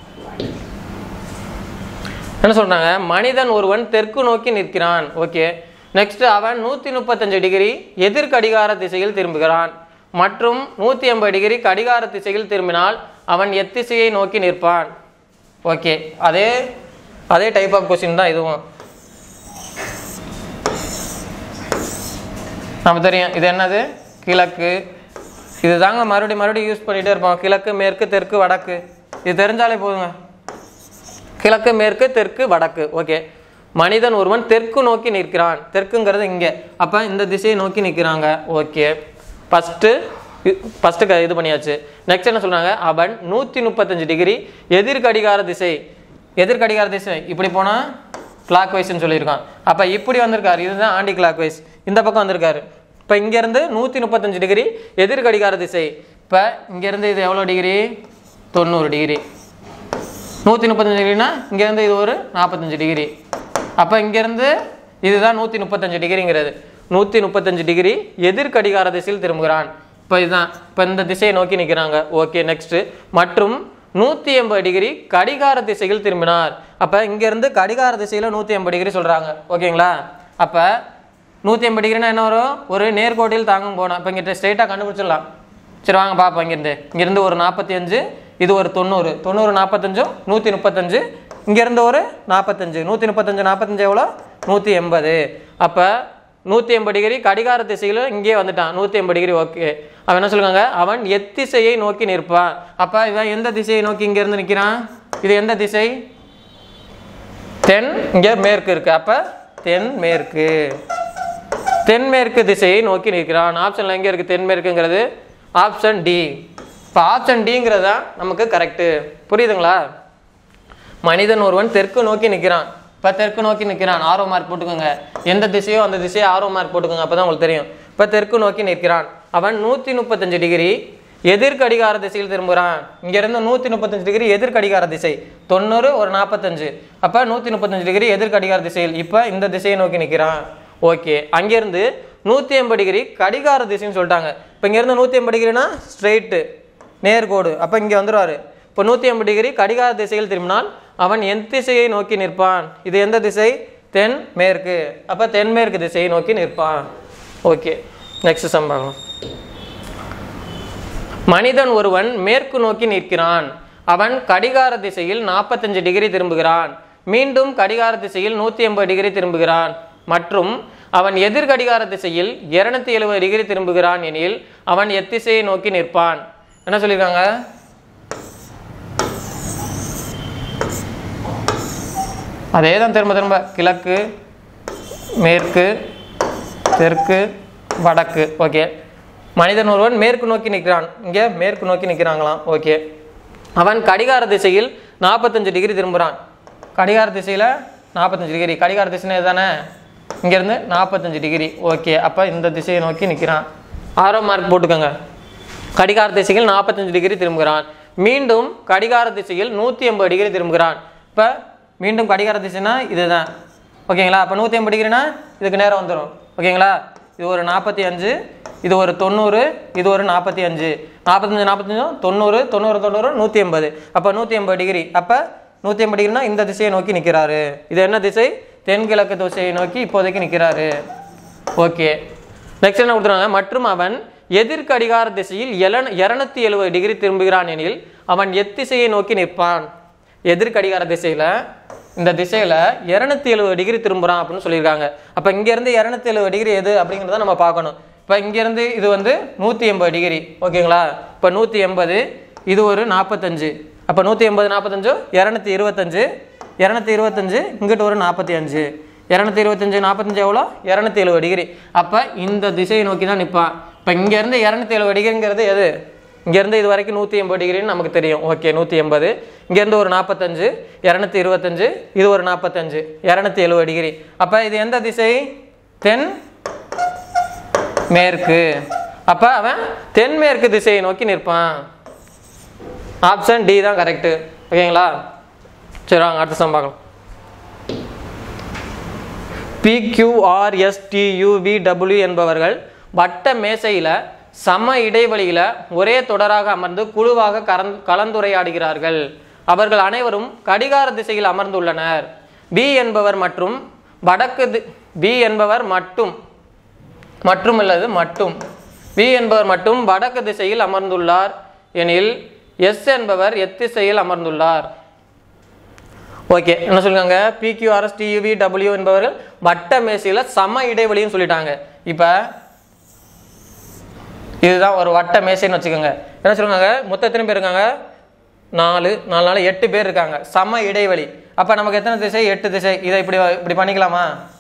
என்ன சொல்றாங்க மனிதன் ஒருவன் தெற்கு நோக்கி நிற்கிறான் ஓகே நெக்ஸ்ட் அவன் நூற்றி முப்பத்தஞ்சு டிகிரி எதிர் கடிகார திசையில் திரும்புகிறான் மற்றும் நூற்றி எண்பது டிகிரி கடிகார திசையில் திரும்பினால் அவன் எத்திசையை நோக்கி நிற்பான் ஓகே அதே அதே டைப் ஆஃப் கொஸ்டின் தான் இதுவும் நமக்கு தெரியும் இது என்னது கிழக்கு இது தாங்க மறுபடியும் மறுபடியும் யூஸ் பண்ணிகிட்டே இருப்போம் கிழக்கு மேற்கு தெற்கு வடக்கு இது தெரிஞ்சாலே போதுங்க கிழக்கு மேற்கு தெற்கு வடக்கு ஓகே மனிதன் ஒருவன் தெற்கு நோக்கி நிற்கிறான் தெற்குங்கிறது இங்கே அப்போ இந்த திசையை நோக்கி நிற்கிறாங்க ஓகே ஃபஸ்ட்டு ஃபஸ்ட்டு இது பண்ணியாச்சு நெக்ஸ்ட் என்ன சொல்கிறாங்க அவன் நூற்றி முப்பத்தஞ்சு டிகிரி எதிர் கடிகார திசை எதிர் கடிகார திசை இப்படி போனால் கிளாக் வைஸ்ன்னு சொல்லியிருக்கான் அப்போ இப்படி வந்திருக்காரு இதுதான் ஆண்டி கிளாக் வைஸ் இந்த பக்கம் வந்திருக்காரு இப்போ இங்கேருந்து நூற்றி முப்பத்தஞ்சு டிகிரி எதிர் கடிகார திசை இப்போ இங்கேருந்து இது எவ்வளோ டிகிரி தொண்ணூறு டிகிரி நூற்றி முப்பத்தஞ்சு டிகிரினா இங்கேருந்து இது ஒரு நாற்பத்தஞ்சு டிகிரி அப்போ இங்கேருந்து இதுதான் நூற்றி முப்பத்தஞ்சு டிகிரிங்கிறது நூற்றி முப்பத்தஞ்சு டிகிரி எதிர் கடிகார திசையில் திரும்புகிறான் இப்போ இதுதான் இப்போ இந்த திசையை நோக்கி நிற்கிறாங்க ஓகே நெக்ஸ்ட்டு மற்றும் நூற்றி எண்பது டிகிரி கடிகார திசையில் திரும்பினார் அப்போ இங்கேருந்து கடிகார திசையில் நூற்றி எண்பது டிகிரி சொல்கிறாங்க ஓகேங்களா அப்போ நூற்றி எண்பது டிகிரினா என்ன வரும் ஒரு நேர்கோட்டில் தாங்கும் போனோம் இப்போ இங்கிட்ட ஸ்ட்ரைட்டாக கண்டுபிடிச்சிடலாம் சரி வாங்க பார்ப்போம் இங்கேருந்து இங்கேருந்து ஒரு நாற்பத்தி அஞ்சு இது ஒரு தொண்ணூறு தொண்ணூறு நாற்பத்தஞ்சும் நூற்றி முப்பத்தஞ்சு இங்கேருந்து ஒரு நாற்பத்தஞ்சு நூற்றி முப்பத்தஞ்சு நாற்பத்தஞ்சு எவ்வளோ நூற்றி எண்பது அப்போ நூற்றி எண்பது டிகிரி கடிகார திசையில் இங்கே வந்துட்டான் நூற்றி எண்பது டிகிரி ஓகே அவன் என்ன சொல்லுவாங்க அவன் எத்திசையை நோக்கி நிற்பான் அப்போ இவன் எந்த திசையை நோக்கி இங்கேருந்து நிற்கிறான் இது எந்த திசை தென் இங்கே மேற்கு இருக்கு அப்போ தென் மேற்கு தென்மேற்கு திசையை நோக்கி நிற்கிறான் ஆப்ஷனில் எங்கே இருக்குது தென்மேற்குங்கிறது ஆப்ஷன் டி இப்போ ஆப்ஷன் டிங்கிறது தான் நமக்கு கரெக்டு புரியுதுங்களா மனிதன் ஒருவன் தெற்கு நோக்கி நிற்கிறான் இப்போ தெற்கு நோக்கி நிற்கிறான் ஆரோ மார்க் போட்டுக்கோங்க எந்த திசையோ அந்த திசையை ஆரோ மார்க் போட்டுக்கோங்க அப்போ தான் உங்களுக்கு தெரியும் இப்போ தெற்கு நோக்கி நிற்கிறான் அவன் நூற்றி முப்பத்தஞ்சு டிகிரி எதிர் கடிகார திசையில் திரும்புகிறான் இங்கேருந்து நூற்றி முப்பத்தஞ்சு டிகிரி எதிர் கடிகார திசை தொண்ணூறு ஒரு நாற்பத்தஞ்சு அப்போ நூற்றி முப்பத்தஞ்சு டிகிரி எதிர் கடிகார திசையில் இப்போ இந்த திசையை நோக்கி நிற்கிறான் ஓகே அங்கேருந்து நூற்றி எண்பது டிகிரி கடிகார திசைன்னு சொல்லிட்டாங்க இப்போ இங்கேருந்து நூற்றி எண்பது டிகிரினா ஸ்ட்ரெயிட்டு நேர்கோடு அப்போ இங்கே வந்துருவார் இப்போ நூற்றி ஐம்பது டிகிரி கடிகார திசையில் திரும்பினால் அவன் எந்த திசையை நோக்கி நிற்பான் இது எந்த திசை தென் மேற்கு அப்போ தென்மேற்கு திசையை நோக்கி நிற்பான் ஓகே நெக்ஸ்ட் சம் பார்க்கலாம் மனிதன் ஒருவன் மேற்கு நோக்கி நிற்கிறான் அவன் கடிகார திசையில் நாற்பத்தஞ்சு டிகிரி திரும்புகிறான் மீண்டும் கடிகார திசையில் நூற்றி எண்பது டிகிரி திரும்புகிறான் மற்றும் அவன் எதிர் கடிகார திசையில் இருநூத்தி எழுபது டிகிரி திரும்புகிறான் எனில் அவன் எத்திசையை நோக்கி நிற்பான் என்ன சொல்லியிருக்காங்க அதே தான் திரும்ப திரும்ப கிழக்கு மேற்கு தெற்கு வடக்கு ஓகே மனிதன் ஒருவன் மேற்கு நோக்கி நிற்கிறான் இங்கே மேற்கு நோக்கி நிற்கிறாங்களாம் ஓகே அவன் கடிகார திசையில் நாற்பத்தஞ்சு டிகிரி திரும்புகிறான் கடிகார திசையில் நாற்பத்தஞ்சு டிகிரி கடிகார திசைன்னு தானே இங்கேருந்து நாற்பத்தஞ்சு டிகிரி ஓகே அப்போ இந்த திசையை நோக்கி நிற்கிறான் ஆரோ மார்க் போட்டுக்கோங்க கடிகார திசையில் நாற்பத்தஞ்சு டிகிரி திரும்புகிறான் மீண்டும் கடிகார திசையில் நூற்றி எண்பது டிகிரி திரும்புகிறான் இப்போ மீண்டும் கடிகார திசைனா இதுதான் ஓகேங்களா அப்போ நூற்றி எண்பது டிகிரினா இதுக்கு நேரம் வந்துடும் ஓகேங்களா இது ஒரு நாற்பத்தி அஞ்சு இது ஒரு தொண்ணூறு இது ஒரு நாற்பத்தி அஞ்சு நாற்பத்தஞ்சு நாற்பத்தஞ்சும் தொண்ணூறு தொண்ணூறு தொண்ணூறு நூற்றி எண்பது அப்போ நூற்றி எண்பது டிகிரி அப்போ நூற்றி எண்பது டிகிரினா இந்த திசையை நோக்கி நிற்கிறாரு இது என்ன திசை தென்கிழக்கு திசையை நோக்கி இப்போதைக்கு நிற்கிறாரு ஓகே நெக்ஸ்ட் என்ன கொடுத்துருவாங்க மற்றும் அவன் எதிர் கடிகார திசையில் எலன் இரநூத்தி எழுபது டிகிரி திரும்புகிறான் எனில் அவன் எத்திசையை நோக்கி நிற்பான் எதிர் கடிகார திசையில் இந்த திசையில் இரநூத்தி எழுபது டிகிரி திரும்புகிறான் அப்படின்னு சொல்லியிருக்காங்க அப்போ இங்கேருந்து இரநூத்தி எழுபது டிகிரி எது அப்படிங்கிறத நம்ம பார்க்கணும் இப்போ இங்கேருந்து இது வந்து நூற்றி எண்பது டிகிரி ஓகேங்களா இப்போ நூற்றி எண்பது இது ஒரு நாற்பத்தஞ்சு அப்போ நூற்றி எண்பது நாற்பத்தஞ்சு இரநூத்தி இருபத்தஞ்சு இரநூத்தி இருபத்தஞ்சு இங்கிட்டு ஒரு நாற்பத்தி அஞ்சு இரநூத்தி இருபத்தஞ்சு நாற்பத்தஞ்சு எவ்வளோ இரநூத்தி எழுபது டிகிரி அப்போ இந்த திசையை நோக்கி தான் நிற்பான் இப்போ இங்கேருந்து இரநூத்தி எழுபது டிகிரிங்கிறது எது இங்கேருந்து இது வரைக்கும் நூற்றி எண்பது டிகிரின்னு நமக்கு தெரியும் ஓகே நூற்றி எண்பது இங்கேருந்து ஒரு நாற்பத்தஞ்சு இரநூத்தி இருபத்தஞ்சு இது ஒரு நாற்பத்தஞ்சு இரநூத்தி எழுபது டிகிரி அப்போ இது எந்த திசை தென் மேற்கு அப்போ அவன் தென்மேற்கு திசையை நோக்கி நிற்பான் ஆப்ஷன் டி தான் கரெக்டு ஓகேங்களா சரி வாங்க அடுத்த சம் பார்க்கலாம் பிக்யூஆர்எஸ்டியூவிடபிள்யூ என்பவர்கள் வட்ட மேசையில் சம இடைவெளியில் ஒரே தொடராக அமர்ந்து குழுவாக கலந் கலந்துரையாடுகிறார்கள் அவர்கள் அனைவரும் கடிகார திசையில் அமர்ந்துள்ளனர் பி என்பவர் மற்றும் வடக்கு தி- பி என்பவர் மட்டும் மற்றும் அல்லது மட்டும் பி என்பவர் மட்டும் வடக்கு திசையில் அமர்ந்துள்ளார் எனில் எஸ் என்பவர் எத்திசையில் அமர்ந்துள்ளார் ஓகே என்ன சொல்லுங்க பிக்யூஆர்எஸ் டியூவி டபிள்யூ என்பவர்கள் வட்ட மேசையில் சம இடைவெளின்னு சொல்லிட்டாங்க இப்போ இதுதான் ஒரு வட்ட மேசைன்னு வச்சுக்கோங்க என்ன சொல்லுவாங்க மொத்தம் எத்தனை பேர் இருக்காங்க நாலு நாலு நாலு எட்டு பேர் இருக்காங்க சம இடைவெளி அப்போ நமக்கு எத்தனை திசை எட்டு திசை இதை இப்படி இப்படி பண்ணிக்கலாமா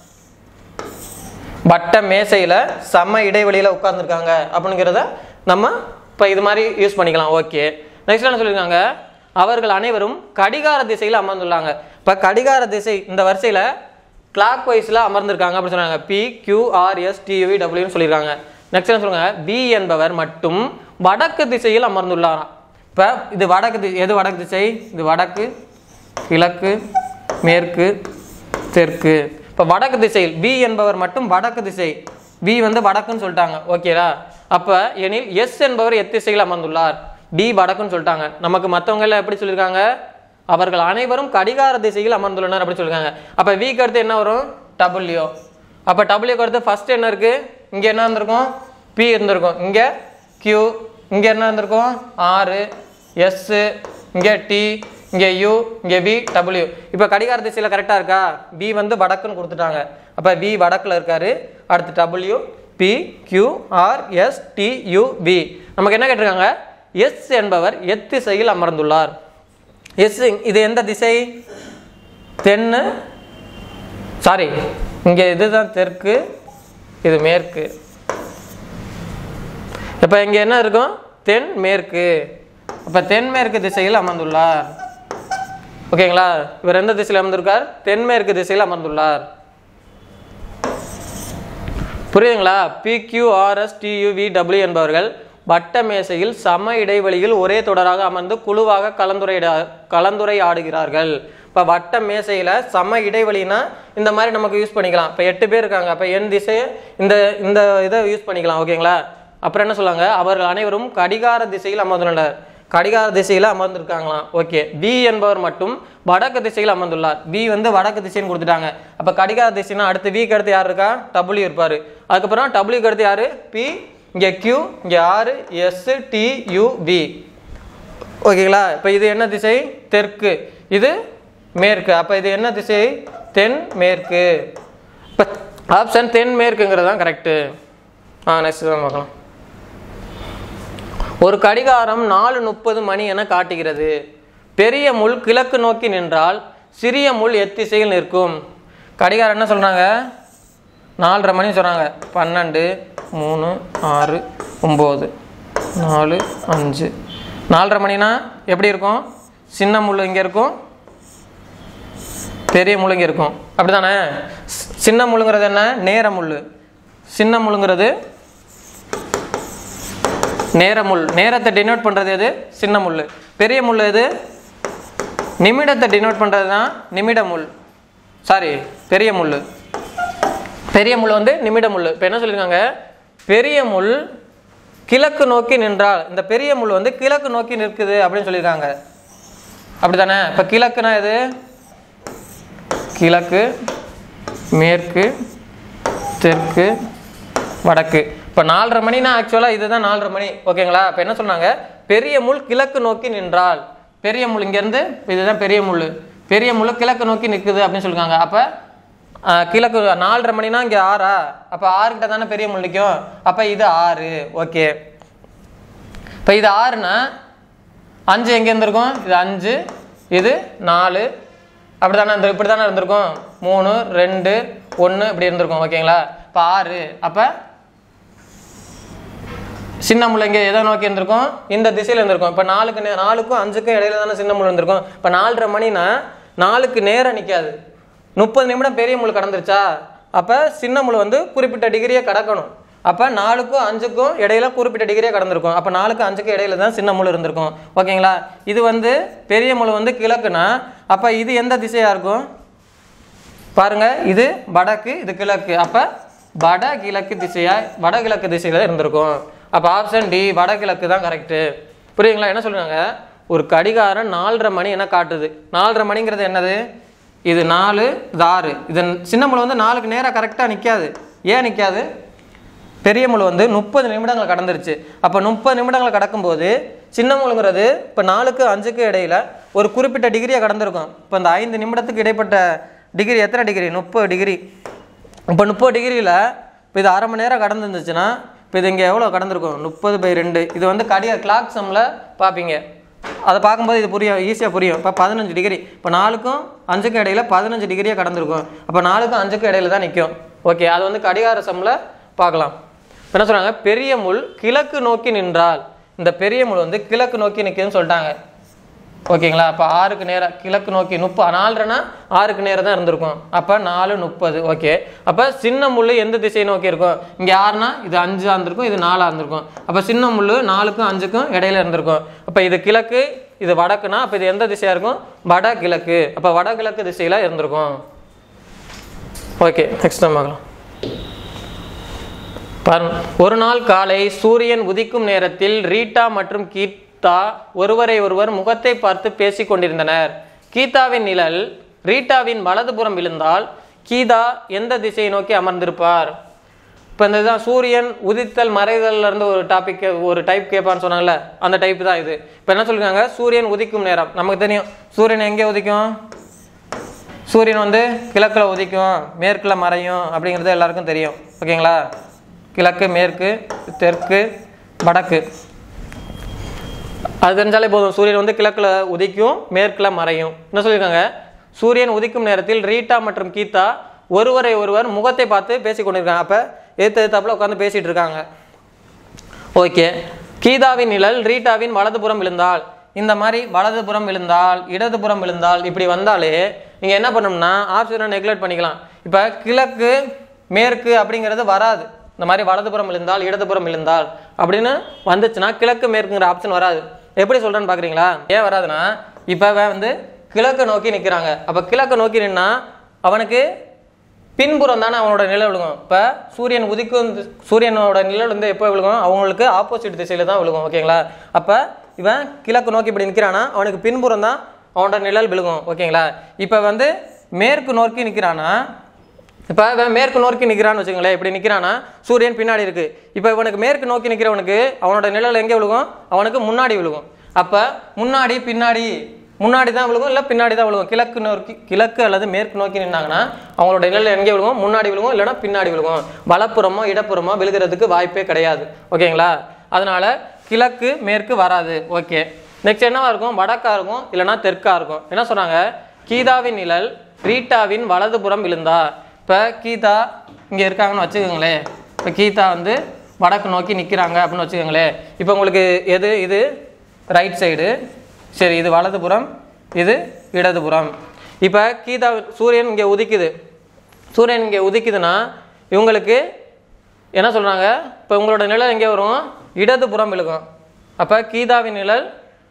வட்ட மேசையில் சம இடைவெளியில் உட்கார்ந்துருக்காங்க அப்படிங்கிறத நம்ம இப்போ இது மாதிரி யூஸ் பண்ணிக்கலாம் ஓகே நெக்ஸ்ட் என்ன சொல்லியிருக்காங்க அவர்கள் அனைவரும் கடிகார திசையில் அமர்ந்துள்ளாங்க இப்போ கடிகார திசை இந்த வரிசையில் கிளாக் வைஸில் அமர்ந்திருக்காங்க அப்படின்னு சொன்னாங்க P Q R S T U V டபிள்யூன்னு சொல்லியிருக்காங்க நெக்ஸ்ட் என்ன சொல்லுங்க பி என்பவர் மட்டும் வடக்கு திசையில் அமர்ந்துள்ளாராம் இப்போ இது வடக்கு தி- எது வடக்கு திசை இது வடக்கு கிழக்கு மேற்கு தெற்கு இப்போ வடக்கு திசையில் பி என்பவர் மட்டும் வடக்கு திசை பி வந்து வடக்குன்னு சொல்லிட்டாங்க ஓகேடா அப்போ எனில் எஸ் என்பவர் எத்திசையில் அமர்ந்துள்ளார் டி வடக்குன்னு சொல்லிட்டாங்க நமக்கு மற்றவங்க எல்லாம் எப்படி சொல்லியிருக்காங்க அவர்கள் அனைவரும் கடிகார திசையில் அமர்ந்துள்ளனர் அப்படி சொல்லியிருக்காங்க அப்போ விக்கு அடுத்து என்ன வரும் டபுள்யூ அப்போ டபுள்யூக்கு அடுத்து ஃபர்ஸ்ட் என்ன இருக்கு இங்கே என்ன இருந்திருக்கும் பி இருந்திருக்கும் இங்கே கியூ இங்கே என்ன இருந்திருக்கும் ஆறு எஸ்ஸு இங்கே டி இங்கே யூ இங்கே வி டபிள்யூ இப்போ கடிகார திசையில் கரெக்டாக இருக்கா பி வந்து வடக்குன்னு கொடுத்துட்டாங்க அப்போ வி வடக்கில் இருக்காரு அடுத்து W P Q R S T U V நமக்கு என்ன கேட்டிருக்காங்க எஸ் என்பவர் எத்திசையில் அமர்ந்துள்ளார் எஸ் இது எந்த திசை தென்னு சாரி இங்கே இதுதான் தெற்கு இது மேற்கு இப்போ இங்கே என்ன இருக்கும் தென் மேற்கு அப்போ தென்மேற்கு திசையில் அமர்ந்துள்ளார் ஓகேங்களா இவர் எந்த திசையில் அமர்ந்திருக்கார் தென்மேற்கு திசையில் அமர்ந்துள்ளார் புரியுதுங்களா பிக்யூஆர்எஸ் டியூவிடபிள்யூ என்பவர்கள் வட்ட மேசையில் சம இடைவெளியில் ஒரே தொடராக அமர்ந்து குழுவாக கலந்துரையிட கலந்துரையாடுகிறார்கள் இப்போ வட்ட மேசையில் சம இடைவெளினா இந்த மாதிரி நமக்கு யூஸ் பண்ணிக்கலாம் இப்போ எட்டு பேர் இருக்காங்க அப்போ என் திசையை இந்த இந்த இதை யூஸ் பண்ணிக்கலாம் ஓகேங்களா அப்புறம் என்ன சொல்லுவாங்க அவர்கள் அனைவரும் கடிகார திசையில் அமர்ந்துள்ளனர் கடிகார திசையில் அமர்ந்திருக்காங்களாம் ஓகே பி என்பவர் மட்டும் வடக்கு திசையில் அமர்ந்துள்ளார் பி வந்து வடக்கு திசைன்னு கொடுத்துட்டாங்க அப்போ கடிகார திசைனா அடுத்து விக்கு அடுத்து யார் இருக்கா டபிள்யூ இருப்பார் அதுக்கப்புறம் டபிள்யூக்கு அடுத்து யார் பி இங்கே கியூ இங்கே ஆறு எஸ் டி யூ பி ஓகேங்களா இப்போ இது என்ன திசை தெற்கு இது மேற்கு அப்போ இது என்ன திசை தென் மேற்கு இப்போ ஆப்ஷன் தென் மேற்குங்கிறது தான் கரெக்டு ஆ நெக்ஸ்ட் தான் பார்க்கலாம் ஒரு கடிகாரம் நாலு முப்பது மணி என காட்டுகிறது பெரிய முள் கிழக்கு நோக்கி நின்றால் சிறிய முள் எத்திசையில் நிற்கும் கடிகாரம் என்ன சொல்கிறாங்க நாலரை மணி சொல்கிறாங்க பன்னெண்டு மூணு ஆறு ஒம்பது நாலு அஞ்சு நாலரை மணினா எப்படி இருக்கும் சின்ன முள் இங்கே இருக்கும் பெரிய முள் இங்கே இருக்கும் அப்படி தானே சின்ன முள்ளுங்கிறது என்ன நேர முள் சின்ன முள்ளுங்கிறது நேர முள் நேரத்தை டினோட் பண்ணுறது எது சின்ன முள் பெரிய முள் எது நிமிடத்தை டினோட் பண்ணுறது தான் நிமிட முள் சாரி பெரிய முள் பெரிய முள் வந்து நிமிட முள் இப்போ என்ன சொல்லியிருக்காங்க பெரிய முள் கிழக்கு நோக்கி நின்றால் இந்த பெரிய முள் வந்து கிழக்கு நோக்கி நிற்குது அப்படின்னு சொல்லியிருக்காங்க அப்படி தானே இப்போ கிழக்குனா எது கிழக்கு மேற்கு தெற்கு வடக்கு இப்போ நாலரை மணினா ஆக்சுவலாக இதுதான் நாலரை மணி ஓகேங்களா இப்போ என்ன சொன்னாங்க பெரிய முள் கிழக்கு நோக்கி நின்றால் பெரிய முள் இங்கேருந்து இதுதான் பெரிய முள் பெரிய முள் கிழக்கு நோக்கி நிற்குது அப்படின்னு சொல்லியிருக்காங்க அப்போ கிழக்கு நாலரை மணினா இங்கே ஆறா அப்போ ஆறுகிட்ட தானே பெரிய முள் நிற்கும் அப்போ இது ஆறு ஓகே இப்போ இது ஆறுனா அஞ்சு எங்கே இருந்திருக்கும் இது அஞ்சு இது நாலு அப்படி தானே இருந்து இப்படி தானே இருந்திருக்கும் மூணு ரெண்டு ஒன்று இப்படி இருந்திருக்கும் ஓகேங்களா இப்போ ஆறு அப்போ சின்ன முள் இங்கே எதை நோக்கி இருந்திருக்கும் இந்த திசையில் இருந்திருக்கும் இப்போ நாலுக்கு நே நாலுக்கும் அஞ்சுக்கும் இடையில தானே சின்ன முள் இருந்திருக்கும் இப்போ நாலரை மணினா நாலுக்கு நேரம் நிற்காது முப்பது நிமிடம் பெரிய முள் கடந்துருச்சா அப்போ சின்ன முள் வந்து குறிப்பிட்ட டிகிரியை கடக்கணும் அப்போ நாலுக்கும் அஞ்சுக்கும் இடையில குறிப்பிட்ட டிகிரியை கடந்திருக்கும் அப்போ நாலுக்கு அஞ்சுக்கும் இடையில தான் சின்ன முள் இருந்திருக்கும் ஓகேங்களா இது வந்து பெரிய முள் வந்து கிழக்குனா அப்போ இது எந்த திசையாக இருக்கும் பாருங்க இது வடக்கு இது கிழக்கு அப்போ வட கிழக்கு திசையா வடகிழக்கு திசையில இருந்திருக்கும் அப்போ ஆப்ஷன் டி வடகிழக்கு தான் கரெக்டு புரியுங்களா என்ன சொல்றாங்க ஒரு கடிகாரம் நாலரை மணி என்ன காட்டுது நாலரை மணிங்கிறது என்னது இது நாலு இது ஆறு இது சின்ன முள் வந்து நாலுக்கு நேராக கரெக்டாக நிற்காது ஏன் நிற்காது பெரிய முள் வந்து முப்பது நிமிடங்கள் கடந்துருச்சு அப்போ முப்பது நிமிடங்கள் கடக்கும்போது சின்ன முளுங்கிறது இப்போ நாலுக்கு அஞ்சுக்கு இடையில ஒரு குறிப்பிட்ட டிகிரியை கடந்திருக்கும் இப்போ இந்த ஐந்து நிமிடத்துக்கு இடைப்பட்ட டிகிரி எத்தனை டிகிரி முப்பது டிகிரி இப்போ முப்பது டிகிரியில் இப்போ இது அரை மணி நேரம் கடந்துருந்துச்சுன்னா இப்போ இது இங்கே எவ்வளோ கடந்திருக்கும் முப்பது பை ரெண்டு இது வந்து கடிகார கிளாக் சம்மில் பார்ப்பீங்க அதை பார்க்கும்போது இது புரியும் ஈஸியாக புரியும் இப்போ பதினஞ்சு டிகிரி இப்போ நாலுக்கும் அஞ்சுக்கும் இடையில பதினஞ்சு டிகிரியாக கடந்திருக்கும் அப்போ நாலுக்கும் அஞ்சுக்கும் இடையில தான் நிற்கும் ஓகே அது வந்து கடிகார சம்மில் பார்க்கலாம் இப்ப என்ன சொல்றாங்க பெரிய முள் கிழக்கு நோக்கி நின்றால் இந்த பெரிய முள் வந்து கிழக்கு நோக்கி நிற்குதுன்னு சொல்லிட்டாங்க ஓகேங்களா அப்போ ஆறுக்கு நேரம் கிழக்கு நோக்கி முப்பது நாலுனா ஆறுக்கு நேரம் தான் இருந்திருக்கும் அப்போ நாலு முப்பது ஓகே அப்போ சின்ன முள் எந்த திசையை நோக்கி இருக்கும் இங்கே ஆறுனா இது அஞ்சு இருந்திருக்கும் இது நாலாக இருந்திருக்கும் அப்போ சின்ன முள் நாலுக்கும் அஞ்சுக்கும் இடையில இருந்திருக்கும் அப்போ இது கிழக்கு இது வடக்குனா அப்போ இது எந்த திசையாக இருக்கும் வட கிழக்கு அப்போ வடகிழக்கு திசையில் இருந்திருக்கும் ஓகே நெக்ஸ்ட் நம்ம பார்க்கலாம் பாருங்க ஒரு நாள் காலை சூரியன் உதிக்கும் நேரத்தில் ரீட்டா மற்றும் கீதா ஒருவரை ஒருவர் முகத்தை பார்த்து பேசிக் கொண்டிருந்தனர் கீதாவின் நிழல் ரீட்டாவின் வலதுபுறம் விழுந்தால் கீதா எந்த திசையை நோக்கி அமர்ந்திருப்பார் இப்போ இந்த இதுதான் சூரியன் உதித்தல் மறைதல்ல இருந்து ஒரு டாபிக் ஒரு டைப் கேட்பான்னு சொன்னாங்கல்ல அந்த டைப் தான் இது இப்போ என்ன சொல்லிருக்காங்க சூரியன் உதிக்கும் நேரம் நமக்கு தெரியும் சூரியன் எங்கே உதிக்கும் சூரியன் வந்து கிழக்கில் உதிக்கும் மேற்கில் மறையும் அப்படிங்கிறது எல்லாருக்கும் தெரியும் ஓகேங்களா கிழக்கு மேற்கு தெற்கு வடக்கு அது தெரிஞ்சாலே போதும் சூரியன் வந்து கிழக்கில் உதிக்கும் மேற்கில் மறையும் என்ன சொல்லியிருக்காங்க சூரியன் உதிக்கும் நேரத்தில் ரீட்டா மற்றும் கீதா ஒருவரை ஒருவர் முகத்தை பார்த்து பேசி கொண்டிருக்காங்க அப்போ எதிர்த்து எதிர்த்தாப்புல உட்காந்து பேசிட்டு இருக்காங்க ஓகே கீதாவின் நிழல் ரீட்டாவின் வலதுபுறம் விழுந்தால் இந்த மாதிரி வலதுபுறம் விழுந்தால் இடதுபுறம் விழுந்தால் இப்படி வந்தாலே நீங்கள் என்ன பண்ணணும்னா ஆப்ஷனை நெக்லெக்ட் பண்ணிக்கலாம் இப்போ கிழக்கு மேற்கு அப்படிங்கிறது வராது இந்த மாதிரி வலதுபுறம் விழுந்தால் இடதுபுறம் விழுந்தால் அப்படின்னு வந்துச்சுன்னா கிழக்கு மேற்குங்கிற ஆப்ஷன் வராது எப்படி சொல்கிறேன்னு பார்க்குறீங்களா ஏன் வராதுன்னா இப்போ வந்து கிழக்கு நோக்கி நிற்கிறாங்க அப்போ கிழக்கு நோக்கி நின்னா அவனுக்கு பின்புறம் தானே அவனோட நிழல் விழுகும் இப்போ சூரியன் உதிக்கும் தி- சூரியனோட நிழல் வந்து எப்போ விழுகும் அவங்களுக்கு ஆப்போசிட் திசையில தான் விழுகும் ஓகேங்களா அப்போ இவன் கிழக்கு நோக்கி இப்படி நிற்கிறானா அவனுக்கு பின்புறம் தான் அவனோட நிழல் விழுகும் ஓகேங்களா இப்போ வந்து மேற்கு நோக்கி நிற்கிறானா இப்போ இவன் மேற்கு நோக்கி நிற்கிறான்னு வச்சுக்கோங்களேன் இப்படி நிற்கிறானா சூரியன் பின்னாடி இருக்கு இப்போ இவனுக்கு மேற்கு நோக்கி நிற்கிறவனுக்கு அவனோட நிழல் எங்கே விழுகும் அவனுக்கு முன்னாடி விழுகும் அப்போ முன்னாடி பின்னாடி முன்னாடி தான் விழுகும் இல்லை பின்னாடி தான் விழுகும் கிழக்கு நோக்கி கிழக்கு அல்லது மேற்கு நோக்கி நின்னாங்கன்னா அவங்களோட நிழல் எங்கே விழுகும் முன்னாடி விழுகும் இல்லைன்னா பின்னாடி விழுகும் வலப்புறமோ இடப்புறமோ விழுகிறதுக்கு வாய்ப்பே கிடையாது ஓகேங்களா அதனால கிழக்கு மேற்கு வராது ஓகே நெக்ஸ்ட் என்னவா இருக்கும் வடக்கா இருக்கும் இல்லைன்னா தெற்கா இருக்கும் என்ன சொன்னாங்க கீதாவின் நிழல் ரீட்டாவின் வலதுபுறம் விழுந்தா இப்போ கீதா இங்கே இருக்காங்கன்னு வச்சுக்கோங்களேன் இப்போ கீதா வந்து வடக்கு நோக்கி நிற்கிறாங்க அப்படின்னு வச்சுக்கோங்களேன் இப்போ உங்களுக்கு எது இது ரைட் சைடு சரி இது வலதுபுறம் இது இடதுபுறம் இப்போ கீதா சூரியன் இங்கே உதிக்குது சூரியன் இங்கே உதிக்குதுன்னா இவங்களுக்கு என்ன சொல்கிறாங்க இப்போ உங்களோட நிழல் எங்கே வரும் இடதுபுறம் விழுகும் அப்போ கீதாவின் நிழல்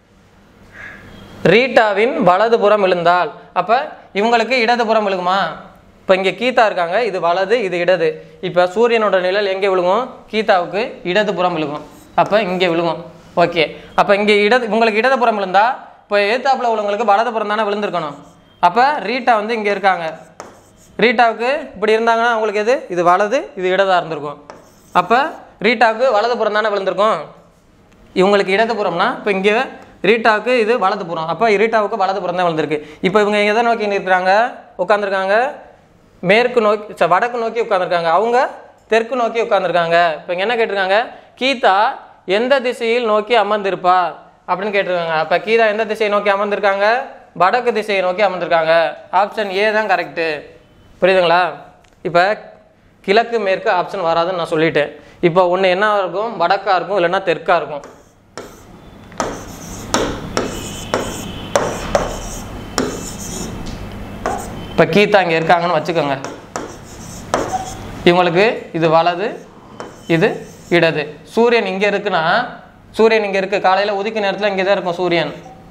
ரீட்டாவின் வலதுபுறம் விழுந்தால் அப்போ இவங்களுக்கு இடதுபுறம் விழுகுமா இப்போ இங்கே கீதா இருக்காங்க இது வலது இது இடது இப்போ சூரியனோட நிழல் எங்கே விழுகும் கீதாவுக்கு இடதுபுறம் விழுகும் அப்போ இங்கே விழுகும் ஓகே அப்போ இங்கே இடது உங்களுக்கு இடதுபுறம் விழுந்தா இப்போ எதிர்த்தாப்புல உள்ளவங்களுக்கு வலதுபுறம் தானே விழுந்திருக்கணும் அப்போ ரீட்டா வந்து இங்கே இருக்காங்க ரீட்டாவுக்கு இப்படி இருந்தாங்கன்னா அவங்களுக்கு எது இது வலது இது இடதா இருந்திருக்கும் அப்போ ரீட்டாவுக்கு வலதுபுறம் தானே விழுந்திருக்கும் இவங்களுக்கு இடதுபுறம்னா இப்போ இங்கே ரீட்டாவுக்கு இது வலதுபுறம் அப்போ ரீட்டாவுக்கு வலதுபுறம் தான் விழுந்திருக்கு இப்போ இவங்க எதை நோக்கி நிற்கிறாங்க உட்காந்துருக்காங்க மேற்கு நோக்கி ச, வடக்கு நோக்கி உட்காந்துருக்காங்க அவங்க தெற்கு நோக்கி உட்காந்துருக்காங்க இப்போ இங்கே என்ன கேட்டிருக்காங்க கீதா எந்த திசையில் நோக்கி அமர்ந்திருப்பா அப்படின்னு கேட்டிருக்காங்க அப்போ கீதா எந்த திசையை நோக்கி அமர்ந்திருக்காங்க வடக்கு திசையை நோக்கி அமர்ந்திருக்காங்க ஆப்ஷன் ஏ தான் கரெக்டு புரியுதுங்களா இப்போ கிழக்கு மேற்கு ஆப்ஷன் வராதுன்னு நான் சொல்லிட்டேன் இப்போ ஒன்று என்ன இருக்கும் வடக்கா இருக்கும் இல்லைன்னா தெற்கா இருக்கும் இப்போ கீதா இங்கே இருக்காங்கன்னு வச்சுக்கோங்க இவங்களுக்கு இது வலது இது இடது சூரியன் இங்கே இருக்குன்னா சூரியன் இங்கே இருக்கு காலையில் உதிக்க நேரத்தில் இங்கே தான் இருக்கும் சூரியன்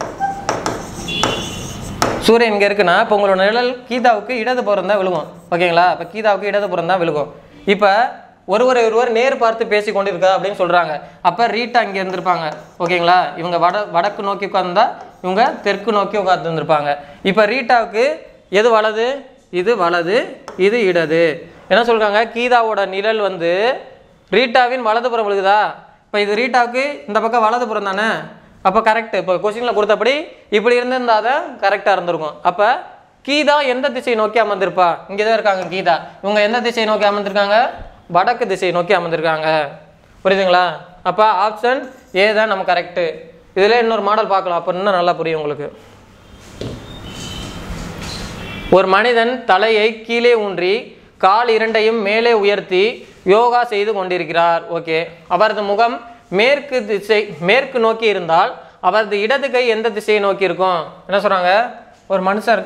சூரியன் இங்கே இருக்குன்னா இப்போ உங்களோட நிழல் கீதாவுக்கு இடது புறம் தான் விழுகும் ஓகேங்களா இப்போ கீதாவுக்கு இடது புறம் தான் விழுகும் இப்போ ஒருவரை ஒருவர் நேர் பார்த்து பேசி கொண்டிருக்கா அப்படின்னு சொல்கிறாங்க அப்போ ரீட்டா இங்கே இருந்திருப்பாங்க ஓகேங்களா இவங்க வட வடக்கு நோக்கி உட்கார்ந்தா இவங்க தெற்கு நோக்கி உட்கார்ந்து இருந்திருப்பாங்க இப்போ ரீட்டாவுக்கு எது வலது இது வலது இது இடது என்ன சொல்றாங்க கீதாவோட நிழல் வந்து ரீட்டாவின் வலதுபுறம் விழுகுதா இப்போ இது ரீட்டாவுக்கு இந்த பக்கம் வலதுபுறம் தானே அப்போ கரெக்ட் இப்போ கொஸ்டினில் கொடுத்தபடி இப்படி இருந்திருந்தா தான் கரெக்டாக இருந்திருக்கும் அப்போ கீதா எந்த திசையை நோக்கி அமர்ந்திருப்பா இங்கே தான் இருக்காங்க கீதா இவங்க எந்த திசையை நோக்கி அமர்ந்திருக்காங்க வடக்கு திசையை நோக்கி அமர்ந்திருக்காங்க புரியுதுங்களா அப்போ ஆப்ஷன் ஏ தான் நம்ம கரெக்டு இதில் இன்னொரு மாடல் பார்க்கலாம் அப்போ இன்னும் நல்லா புரியும் உங்களுக்கு ஒரு மனிதன் தலையை கீழே ஊன்றி கால் இரண்டையும் மேலே உயர்த்தி யோகா செய்து கொண்டிருக்கிறார் ஓகே அவரது முகம் மேற்கு திசை மேற்கு நோக்கி இருந்தால் அவரது இடது கை எந்த திசையை நோக்கி இருக்கும் என்ன சொல்றாங்க ஒரு மனுஷர்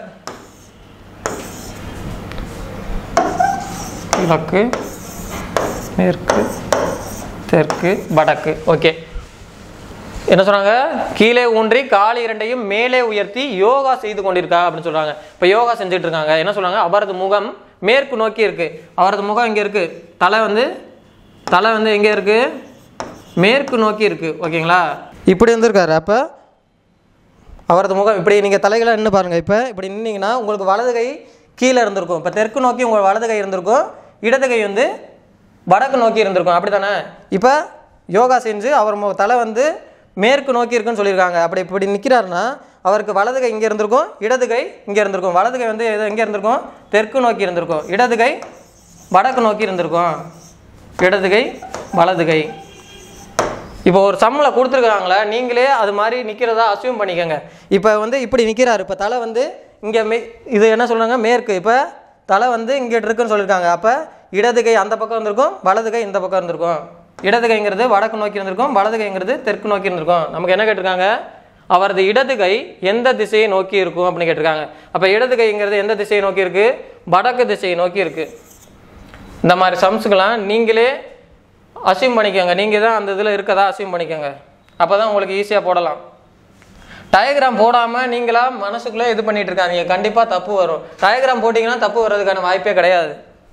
கிழக்கு மேற்கு தெற்கு வடக்கு ஓகே என்ன சொல்றாங்க கீழே ஊன்றி கால் இரண்டையும் மேலே உயர்த்தி யோகா செய்து கொண்டிருக்கா அப்படின்னு சொல்றாங்க இப்போ யோகா செஞ்சுட்டு இருக்காங்க என்ன சொல்றாங்க அவரது முகம் மேற்கு நோக்கி இருக்கு அவரது முகம் இங்க இருக்கு தலை வந்து தலை வந்து எங்க இருக்கு மேற்கு நோக்கி இருக்கு ஓகேங்களா இப்படி இருந்திருக்காரு அப்போ அவரது முகம் இப்படி நீங்கள் தலைகளை நின்று பாருங்கள் இப்போ இப்படி நின்னீங்கன்னா உங்களுக்கு வலது கை கீழே இருந்திருக்கும் இப்போ தெற்கு நோக்கி உங்கள் வலது கை இருந்திருக்கும் இடது கை வந்து வடக்கு நோக்கி இருந்திருக்கும் அப்படி தானே இப்போ யோகா செஞ்சு அவர் மு- தலை வந்து மேற்கு நோக்கி இருக்குன்னு சொல்லியிருக்காங்க அப்படி இப்படி நிற்கிறாருன்னா அவருக்கு வலது கை இங்கே இருந்திருக்கும் இடது கை இங்கே இருந்திருக்கும் வலது கை வந்து எது- எங்கே இருந்திருக்கும் தெற்கு நோக்கி இருந்திருக்கும் இடது கை வடக்கு நோக்கி இருந்திருக்கும் இடது கை வலது கை இப்போ ஒரு சம்மில் கொடுத்துருக்குறாங்களே நீங்களே அது மாதிரி நிற்கிறதா அசியூம் பண்ணிக்கோங்க இப்போ வந்து இப்படி நிற்கிறாரு இப்போ தலை வந்து இங்கே மே இது என்ன சொல்கிறாங்க மேற்கு இப்போ தலை வந்து இங்கே இருக்குன்னு சொல்லியிருக்காங்க அப்போ இடது கை அந்த பக்கம் இருந்திருக்கும் வலது கை இந்த பக்கம் இருந்திருக்கும் இடது கைங்கிறது வடக்கு நோக்கி இருந்திருக்கும் வலது கைங்கிறது தெற்கு நோக்கி இருந்திருக்கும் நமக்கு என்ன கேட்டிருக்காங்க அவரது இடது கை எந்த திசையை நோக்கி இருக்கும் அப்படின்னு கேட்டிருக்காங்க அப்போ இடது கைங்கிறது எந்த திசையை நோக்கி இருக்குது வடக்கு திசையை நோக்கி இருக்குது இந்த மாதிரி சம்ஸுக்கெல்லாம் நீங்களே அசியூம் பண்ணிக்கோங்க நீங்கள் தான் அந்த இதில் இருக்கதா அசியூம் பண்ணிக்கோங்க அப்போ தான் உங்களுக்கு ஈஸியாக போடலாம் டயக்ராம் போடாமல் நீங்களா மனசுக்குள்ளே இது பண்ணிட்டு இருக்காங்க கண்டிப்பாக தப்பு வரும் டயக்ராம் போட்டிங்கன்னா தப்பு வர்றதுக்கான வாய்ப்பே கிடையாது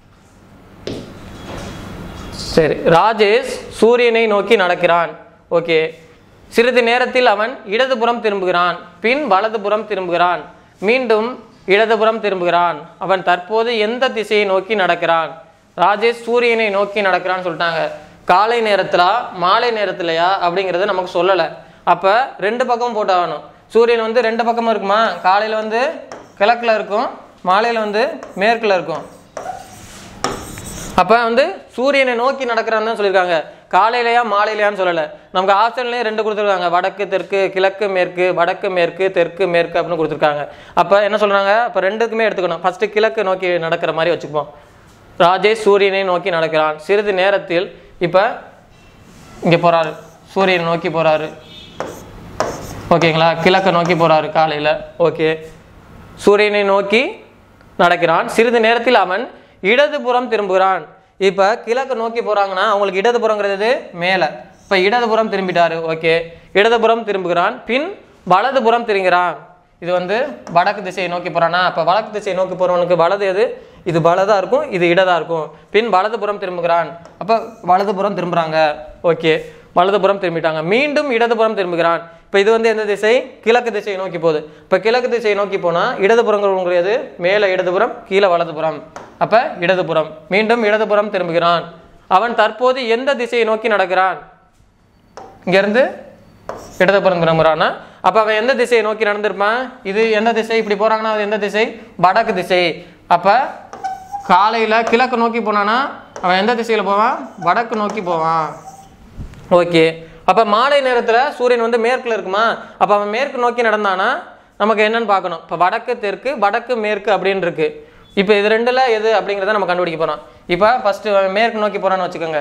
சரி ராஜேஷ் சூரியனை நோக்கி நடக்கிறான் ஓகே சிறிது நேரத்தில் அவன் இடதுபுறம் திரும்புகிறான் பின் வலதுபுறம் திரும்புகிறான் மீண்டும் இடதுபுறம் திரும்புகிறான் அவன் தற்போது எந்த திசையை நோக்கி நடக்கிறான் ராஜேஷ் சூரியனை நோக்கி நடக்கிறான்னு சொல்லிட்டாங்க காலை நேரத்திலா மாலை நேரத்திலையா அப்படிங்கிறது நமக்கு சொல்லலை அப்போ ரெண்டு பக்கமும் போட்டாகணும் சூரியன் வந்து ரெண்டு பக்கமும் இருக்குமா காலையில் வந்து கிழக்கில் இருக்கும் மாலையில் வந்து மேற்கில் இருக்கும் அப்போ வந்து சூரியனை நோக்கி நடக்கிறான்னு தான் சொல்லியிருக்காங்க காலையிலையா மாலையிலையான்னு சொல்லலை நமக்கு ஆப்ஷன்லேயே ரெண்டு கொடுத்துருக்காங்க வடக்கு தெற்கு கிழக்கு மேற்கு வடக்கு மேற்கு தெற்கு மேற்கு அப்படின்னு கொடுத்துருக்காங்க அப்போ என்ன சொல்கிறாங்க அப்போ ரெண்டுக்குமே எடுத்துக்கணும் ஃபஸ்ட்டு கிழக்கு நோக்கி நடக்கிற மாதிரி வச்சுப்போம் ராஜேஷ் சூரியனை நோக்கி நடக்கிறான் சிறிது நேரத்தில் இப்போ இங்கே போகிறாரு சூரியனை நோக்கி போகிறாரு ஓகேங்களா கிழக்க நோக்கி போகிறாரு காலையில் ஓகே சூரியனை நோக்கி நடக்கிறான் சிறிது நேரத்தில் அவன் இடதுபுறம் திரும்புகிறான் இப்போ கிழக்கு நோக்கி போகிறாங்கன்னா அவங்களுக்கு இடதுபுறங்கிறது மேலே இப்போ இடதுபுறம் திரும்பிட்டாரு ஓகே இடதுபுறம் திரும்புகிறான் பின் வலதுபுறம் திரும்புகிறான் இது வந்து வடக்கு திசையை நோக்கி போகிறானா அப்போ வடக்கு திசையை நோக்கி போகிறவனுக்கு வலது எது இது வலதாக இருக்கும் இது இடதா இருக்கும் பின் வலதுபுறம் திரும்புகிறான் அப்போ வலதுபுறம் திரும்புகிறாங்க ஓகே வலதுபுறம் திரும்பிட்டாங்க மீண்டும் இடதுபுறம் திரும்புகிறான் இப்போ இது வந்து எந்த திசை கிழக்கு திசையை நோக்கி போகுது இப்போ கிழக்கு திசையை நோக்கி போனால் இடதுபுறங்கிறது மேலே இடதுபுறம் கீழே வலதுபுறம் அப்போ இடதுபுறம் மீண்டும் இடதுபுறம் திரும்புகிறான் அவன் தற்போது எந்த திசையை நோக்கி நடக்கிறான் இங்கேருந்து இடதுபுறம் திரும்புறான்னா அப்போ அவன் எந்த திசையை நோக்கி நடந்திருப்பான் இது எந்த திசை இப்படி போகிறாங்கன்னா அது எந்த திசை வடக்கு திசை அப்போ காலையில் கிழக்கு நோக்கி போனான்னா அவன் எந்த திசையில் போவான் வடக்கு நோக்கி போவான் ஓகே அப்போ மாலை நேரத்தில் சூரியன் வந்து மேற்கில் இருக்குமா அப்போ அவன் மேற்கு நோக்கி நடந்தானா நமக்கு என்னன்னு பார்க்கணும் இப்போ வடக்கு தெற்கு வடக்கு மேற்கு அப்படின்னு இருக்கு இப்போ இது ரெண்டில் எது அப்படிங்கிறத நம்ம கண்டுபிடிக்க போகிறோம் இப்போ ஃபஸ்ட்டு மேற்கு நோக்கி போகிறான்னு வச்சுக்கோங்க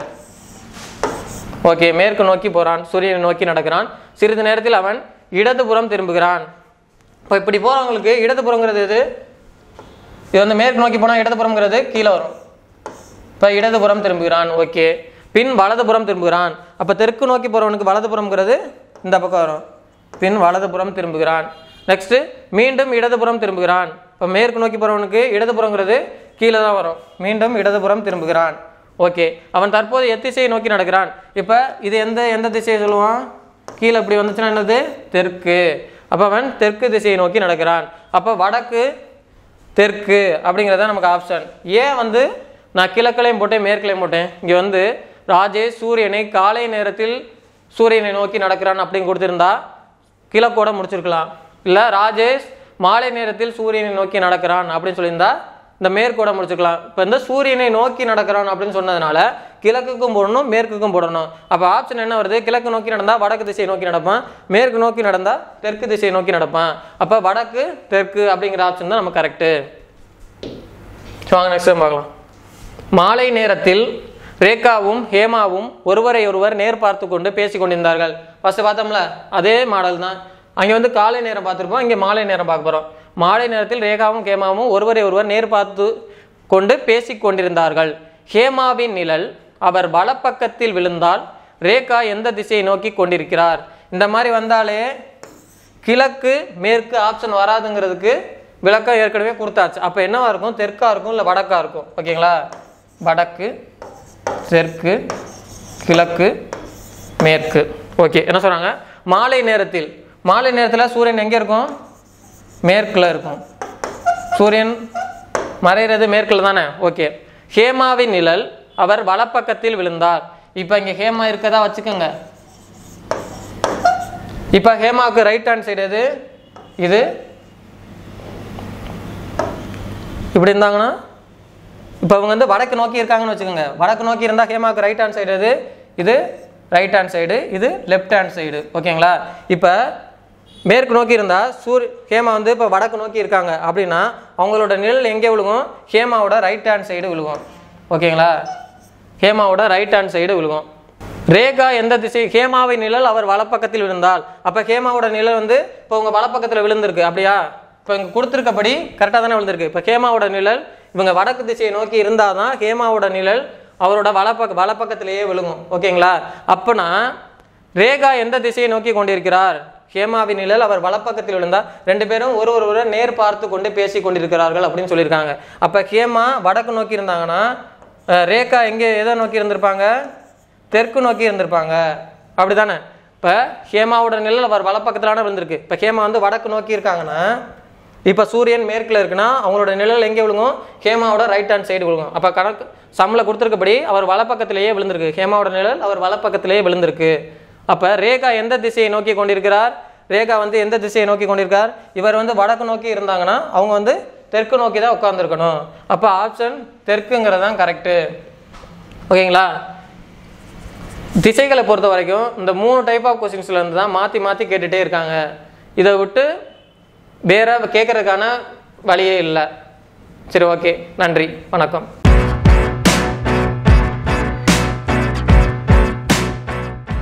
ஓகே மேற்கு நோக்கி போகிறான் சூரியனை நோக்கி நடக்கிறான் சிறிது நேரத்தில் அவன் இடதுபுறம் திரும்புகிறான் இப்போ இப்படி போகிறவங்களுக்கு இடதுபுறங்கிறது எது இது வந்து மேற்கு நோக்கி போனால் இடதுபுறங்கிறது கீழே வரும் இப்போ இடதுபுறம் திரும்புகிறான் ஓகே பின் வலதுபுறம் திரும்புகிறான் அப்போ தெற்கு நோக்கி போகிறவனுக்கு வலதுபுறம்ங்கிறது இந்த பக்கம் வரும் பின் வலதுபுறம் திரும்புகிறான் நெக்ஸ்ட்டு மீண்டும் இடதுபுறம் திரும்புகிறான் இப்போ மேற்கு நோக்கி போகிறவனுக்கு இடதுபுறங்கிறது கீழே தான் வரும் மீண்டும் இடதுபுறம் திரும்புகிறான் ஓகே அவன் தற்போது எத்திசையை நோக்கி நடக்கிறான் இப்போ இது எந்த எந்த திசையை சொல்லுவான் கீழே இப்படி வந்துச்சுன்னா என்னது தெற்கு அப்போ அவன் தெற்கு திசையை நோக்கி நடக்கிறான் அப்போ வடக்கு தெற்கு அப்படிங்கிறது தான் நமக்கு ஆப்ஷன் ஏன் வந்து நான் கிழக்கலையும் போட்டேன் மேற்கலையும் போட்டேன் இங்கே வந்து ராஜேஷ் சூரியனை காலை நேரத்தில் சூரியனை நோக்கி நடக்கிறான் அப்படின்னு கொடுத்துருந்தா கிழக்கோட முடிச்சிருக்கலாம் இல்லை ராஜேஷ் மாலை நேரத்தில் சூரியனை நோக்கி நடக்கிறான் அப்படின்னு சொல்லியிருந்தா இந்த மேற்கோட முடிச்சுக்கலாம் இப்போ இந்த சூரியனை நோக்கி நடக்கிறான் அப்படின்னு சொன்னதுனால கிழக்குக்கும் போடணும் மேற்குக்கும் போடணும் அப்போ ஆப்ஷன் என்ன வருது கிழக்கு நோக்கி நடந்தால் வடக்கு திசையை நோக்கி நடப்பான் மேற்கு நோக்கி நடந்தால் தெற்கு திசையை நோக்கி நடப்பான் அப்போ வடக்கு தெற்கு அப்படிங்கிற ஆப்ஷன் தான் நம்ம கரெக்டு வாங்க நெக்ஸ்ட் டைம் பார்க்கலாம் மாலை நேரத்தில் ரேகாவும் ஹேமாவும் ஒருவரை ஒருவர் நேர் பார்த்து கொண்டு பேசி கொண்டிருந்தார்கள் ஃபர்ஸ்ட் பார்த்தோம்ல அதே மாடல் தான் அங்கே வந்து காலை நேரம் பார்த்துருப்போம் இங்கே மாலை நேரம் பார்க்க போகிறோம் மாலை நேரத்தில் ரேகாவும் ஹேமாவும் ஒருவரை ஒருவர் நேர் பார்த்து கொண்டு பேசி கொண்டிருந்தார்கள் ஹேமாவின் நிழல் அவர் வலப்பக்கத்தில் விழுந்தால் ரேகா எந்த திசையை நோக்கி கொண்டிருக்கிறார் இந்த மாதிரி வந்தாலே கிழக்கு மேற்கு ஆப்ஷன் வராதுங்கிறதுக்கு விளக்கம் ஏற்கனவே கொடுத்தாச்சு அப்போ என்னவா இருக்கும் தெற்கா இருக்கும் இல்லை வடக்கா இருக்கும் ஓகேங்களா வடக்கு தெற்கு கிழக்கு மேற்கு ஓகே என்ன சொல்கிறாங்க மாலை நேரத்தில் மாலை நேரத்தில் சூரியன் எங்கே இருக்கும் மேற்கில் இருக்கும் சூரியன் மறைகிறது மேற்கில் தானே ஓகே ஹேமாவின் நிழல் அவர் வலப்பக்கத்தில் விழுந்தார் இப்போ இங்கே ஹேமா இருக்கதா வச்சுக்கோங்க இப்போ ஹேமாவுக்கு ரைட் ஹேண்ட் சைடு எது இது இப்படி இருந்தாங்கன்னா இப்போ அவங்க வந்து வடக்கு நோக்கி இருக்காங்கன்னு வச்சுக்கோங்க வடக்கு நோக்கி இருந்தால் ஹேமாவுக்கு ரைட் ஹேண்ட் சைடு எது இது ரைட் ஹேண்ட் சைடு இது லெஃப்ட் ஹேண்ட் சைடு ஓகேங்களா இப்போ மேற்கு நோக்கி இருந்தால் சூரிய ஹேமா வந்து இப்போ வடக்கு நோக்கி இருக்காங்க அப்படின்னா அவங்களோட நிழல் எங்கே விழுகும் ஹேமாவோட ரைட் ஹேண்ட் சைடு விழுகும் ஓகேங்களா ஹேமாவோட ரைட் ஹேண்ட் சைடு விழுகும் ரேகா எந்த திசை ஹேமாவை நிழல் அவர் வலப்பக்கத்தில் விழுந்தால் அப்போ ஹேமாவோட நிழல் வந்து இப்போ உங்கள் வலப்பக்கத்தில் விழுந்திருக்கு அப்படியா இப்போ இங்கே கொடுத்துருக்கபடி கரெக்டாக தானே விழுந்திருக்கு இப்போ ஹேமாவோட நிழல் இவங்க வடக்கு திசையை நோக்கி இருந்தால் தான் ஹேமாவோட நிழல் அவரோட வலப்பக்க வலப்பக்கத்திலேயே விழுகும் ஓகேங்களா அப்போனா ரேகா எந்த திசையை நோக்கி கொண்டிருக்கிறார் ஹேமாவின் நிழல் அவர் வலப்பக்கத்தில் விழுந்தால் ரெண்டு பேரும் ஒரு ஒருவரை நேர் பார்த்து கொண்டு பேசி கொண்டிருக்கிறார்கள் அப்படின்னு சொல்லியிருக்காங்க அப்போ ஹேமா வடக்கு நோக்கி இருந்தாங்கன்னா அஹ், ரேகா எங்கே எதை நோக்கி இருந்திருப்பாங்க தெற்கு நோக்கி இருந்திருப்பாங்க அப்படிதானே இப்போ ஹேமாவோட நிழல் அவர் வலப்பக்கத்திலான விழுந்திருக்கு இப்போ ஹேமா வந்து வடக்கு நோக்கி இருக்காங்கன்னா இப்போ சூரியன் மேற்கில் இருக்குன்னா அவங்களோட நிழல் எங்கே விழுங்கும் ஹேமாவோட ரைட் ஹேண்ட் சைடு விழுங்கும் அப்போ கணக்கு சம்மில் கொடுத்துருக்கபடி அவர் வலப்பக்கத்திலேயே விழுந்திருக்கு ஹேமாவோட நிழல் அவர் வலப்பக்கத்திலேயே விழுந்திருக்கு அப்போ ரேகா எந்த திசையை நோக்கி கொண்டிருக்கிறார் ரேகா வந்து எந்த திசையை நோக்கி கொண்டிருக்கார் இவர் வந்து வடக்கு நோக்கி இருந்தாங்கன்னா அவங்க வந்து தெற்கு நோக்கி தான் உட்காந்துருக்கணும் அப்போ ஆப்ஷன் தெற்குங்கிறது தான் கரெக்டு ஓகேங்களா திசைகளை பொறுத்த வரைக்கும் இந்த மூணு டைப் ஆஃப் கொஸ்டின்ஸ்ல இருந்து தான் மாற்றி மாற்றி கேட்டுகிட்டே இருக்காங்க இதை விட்டு வேற கேட்கறதுக்கான வழியே இல்லை சரி ஓகே நன்றி வணக்கம்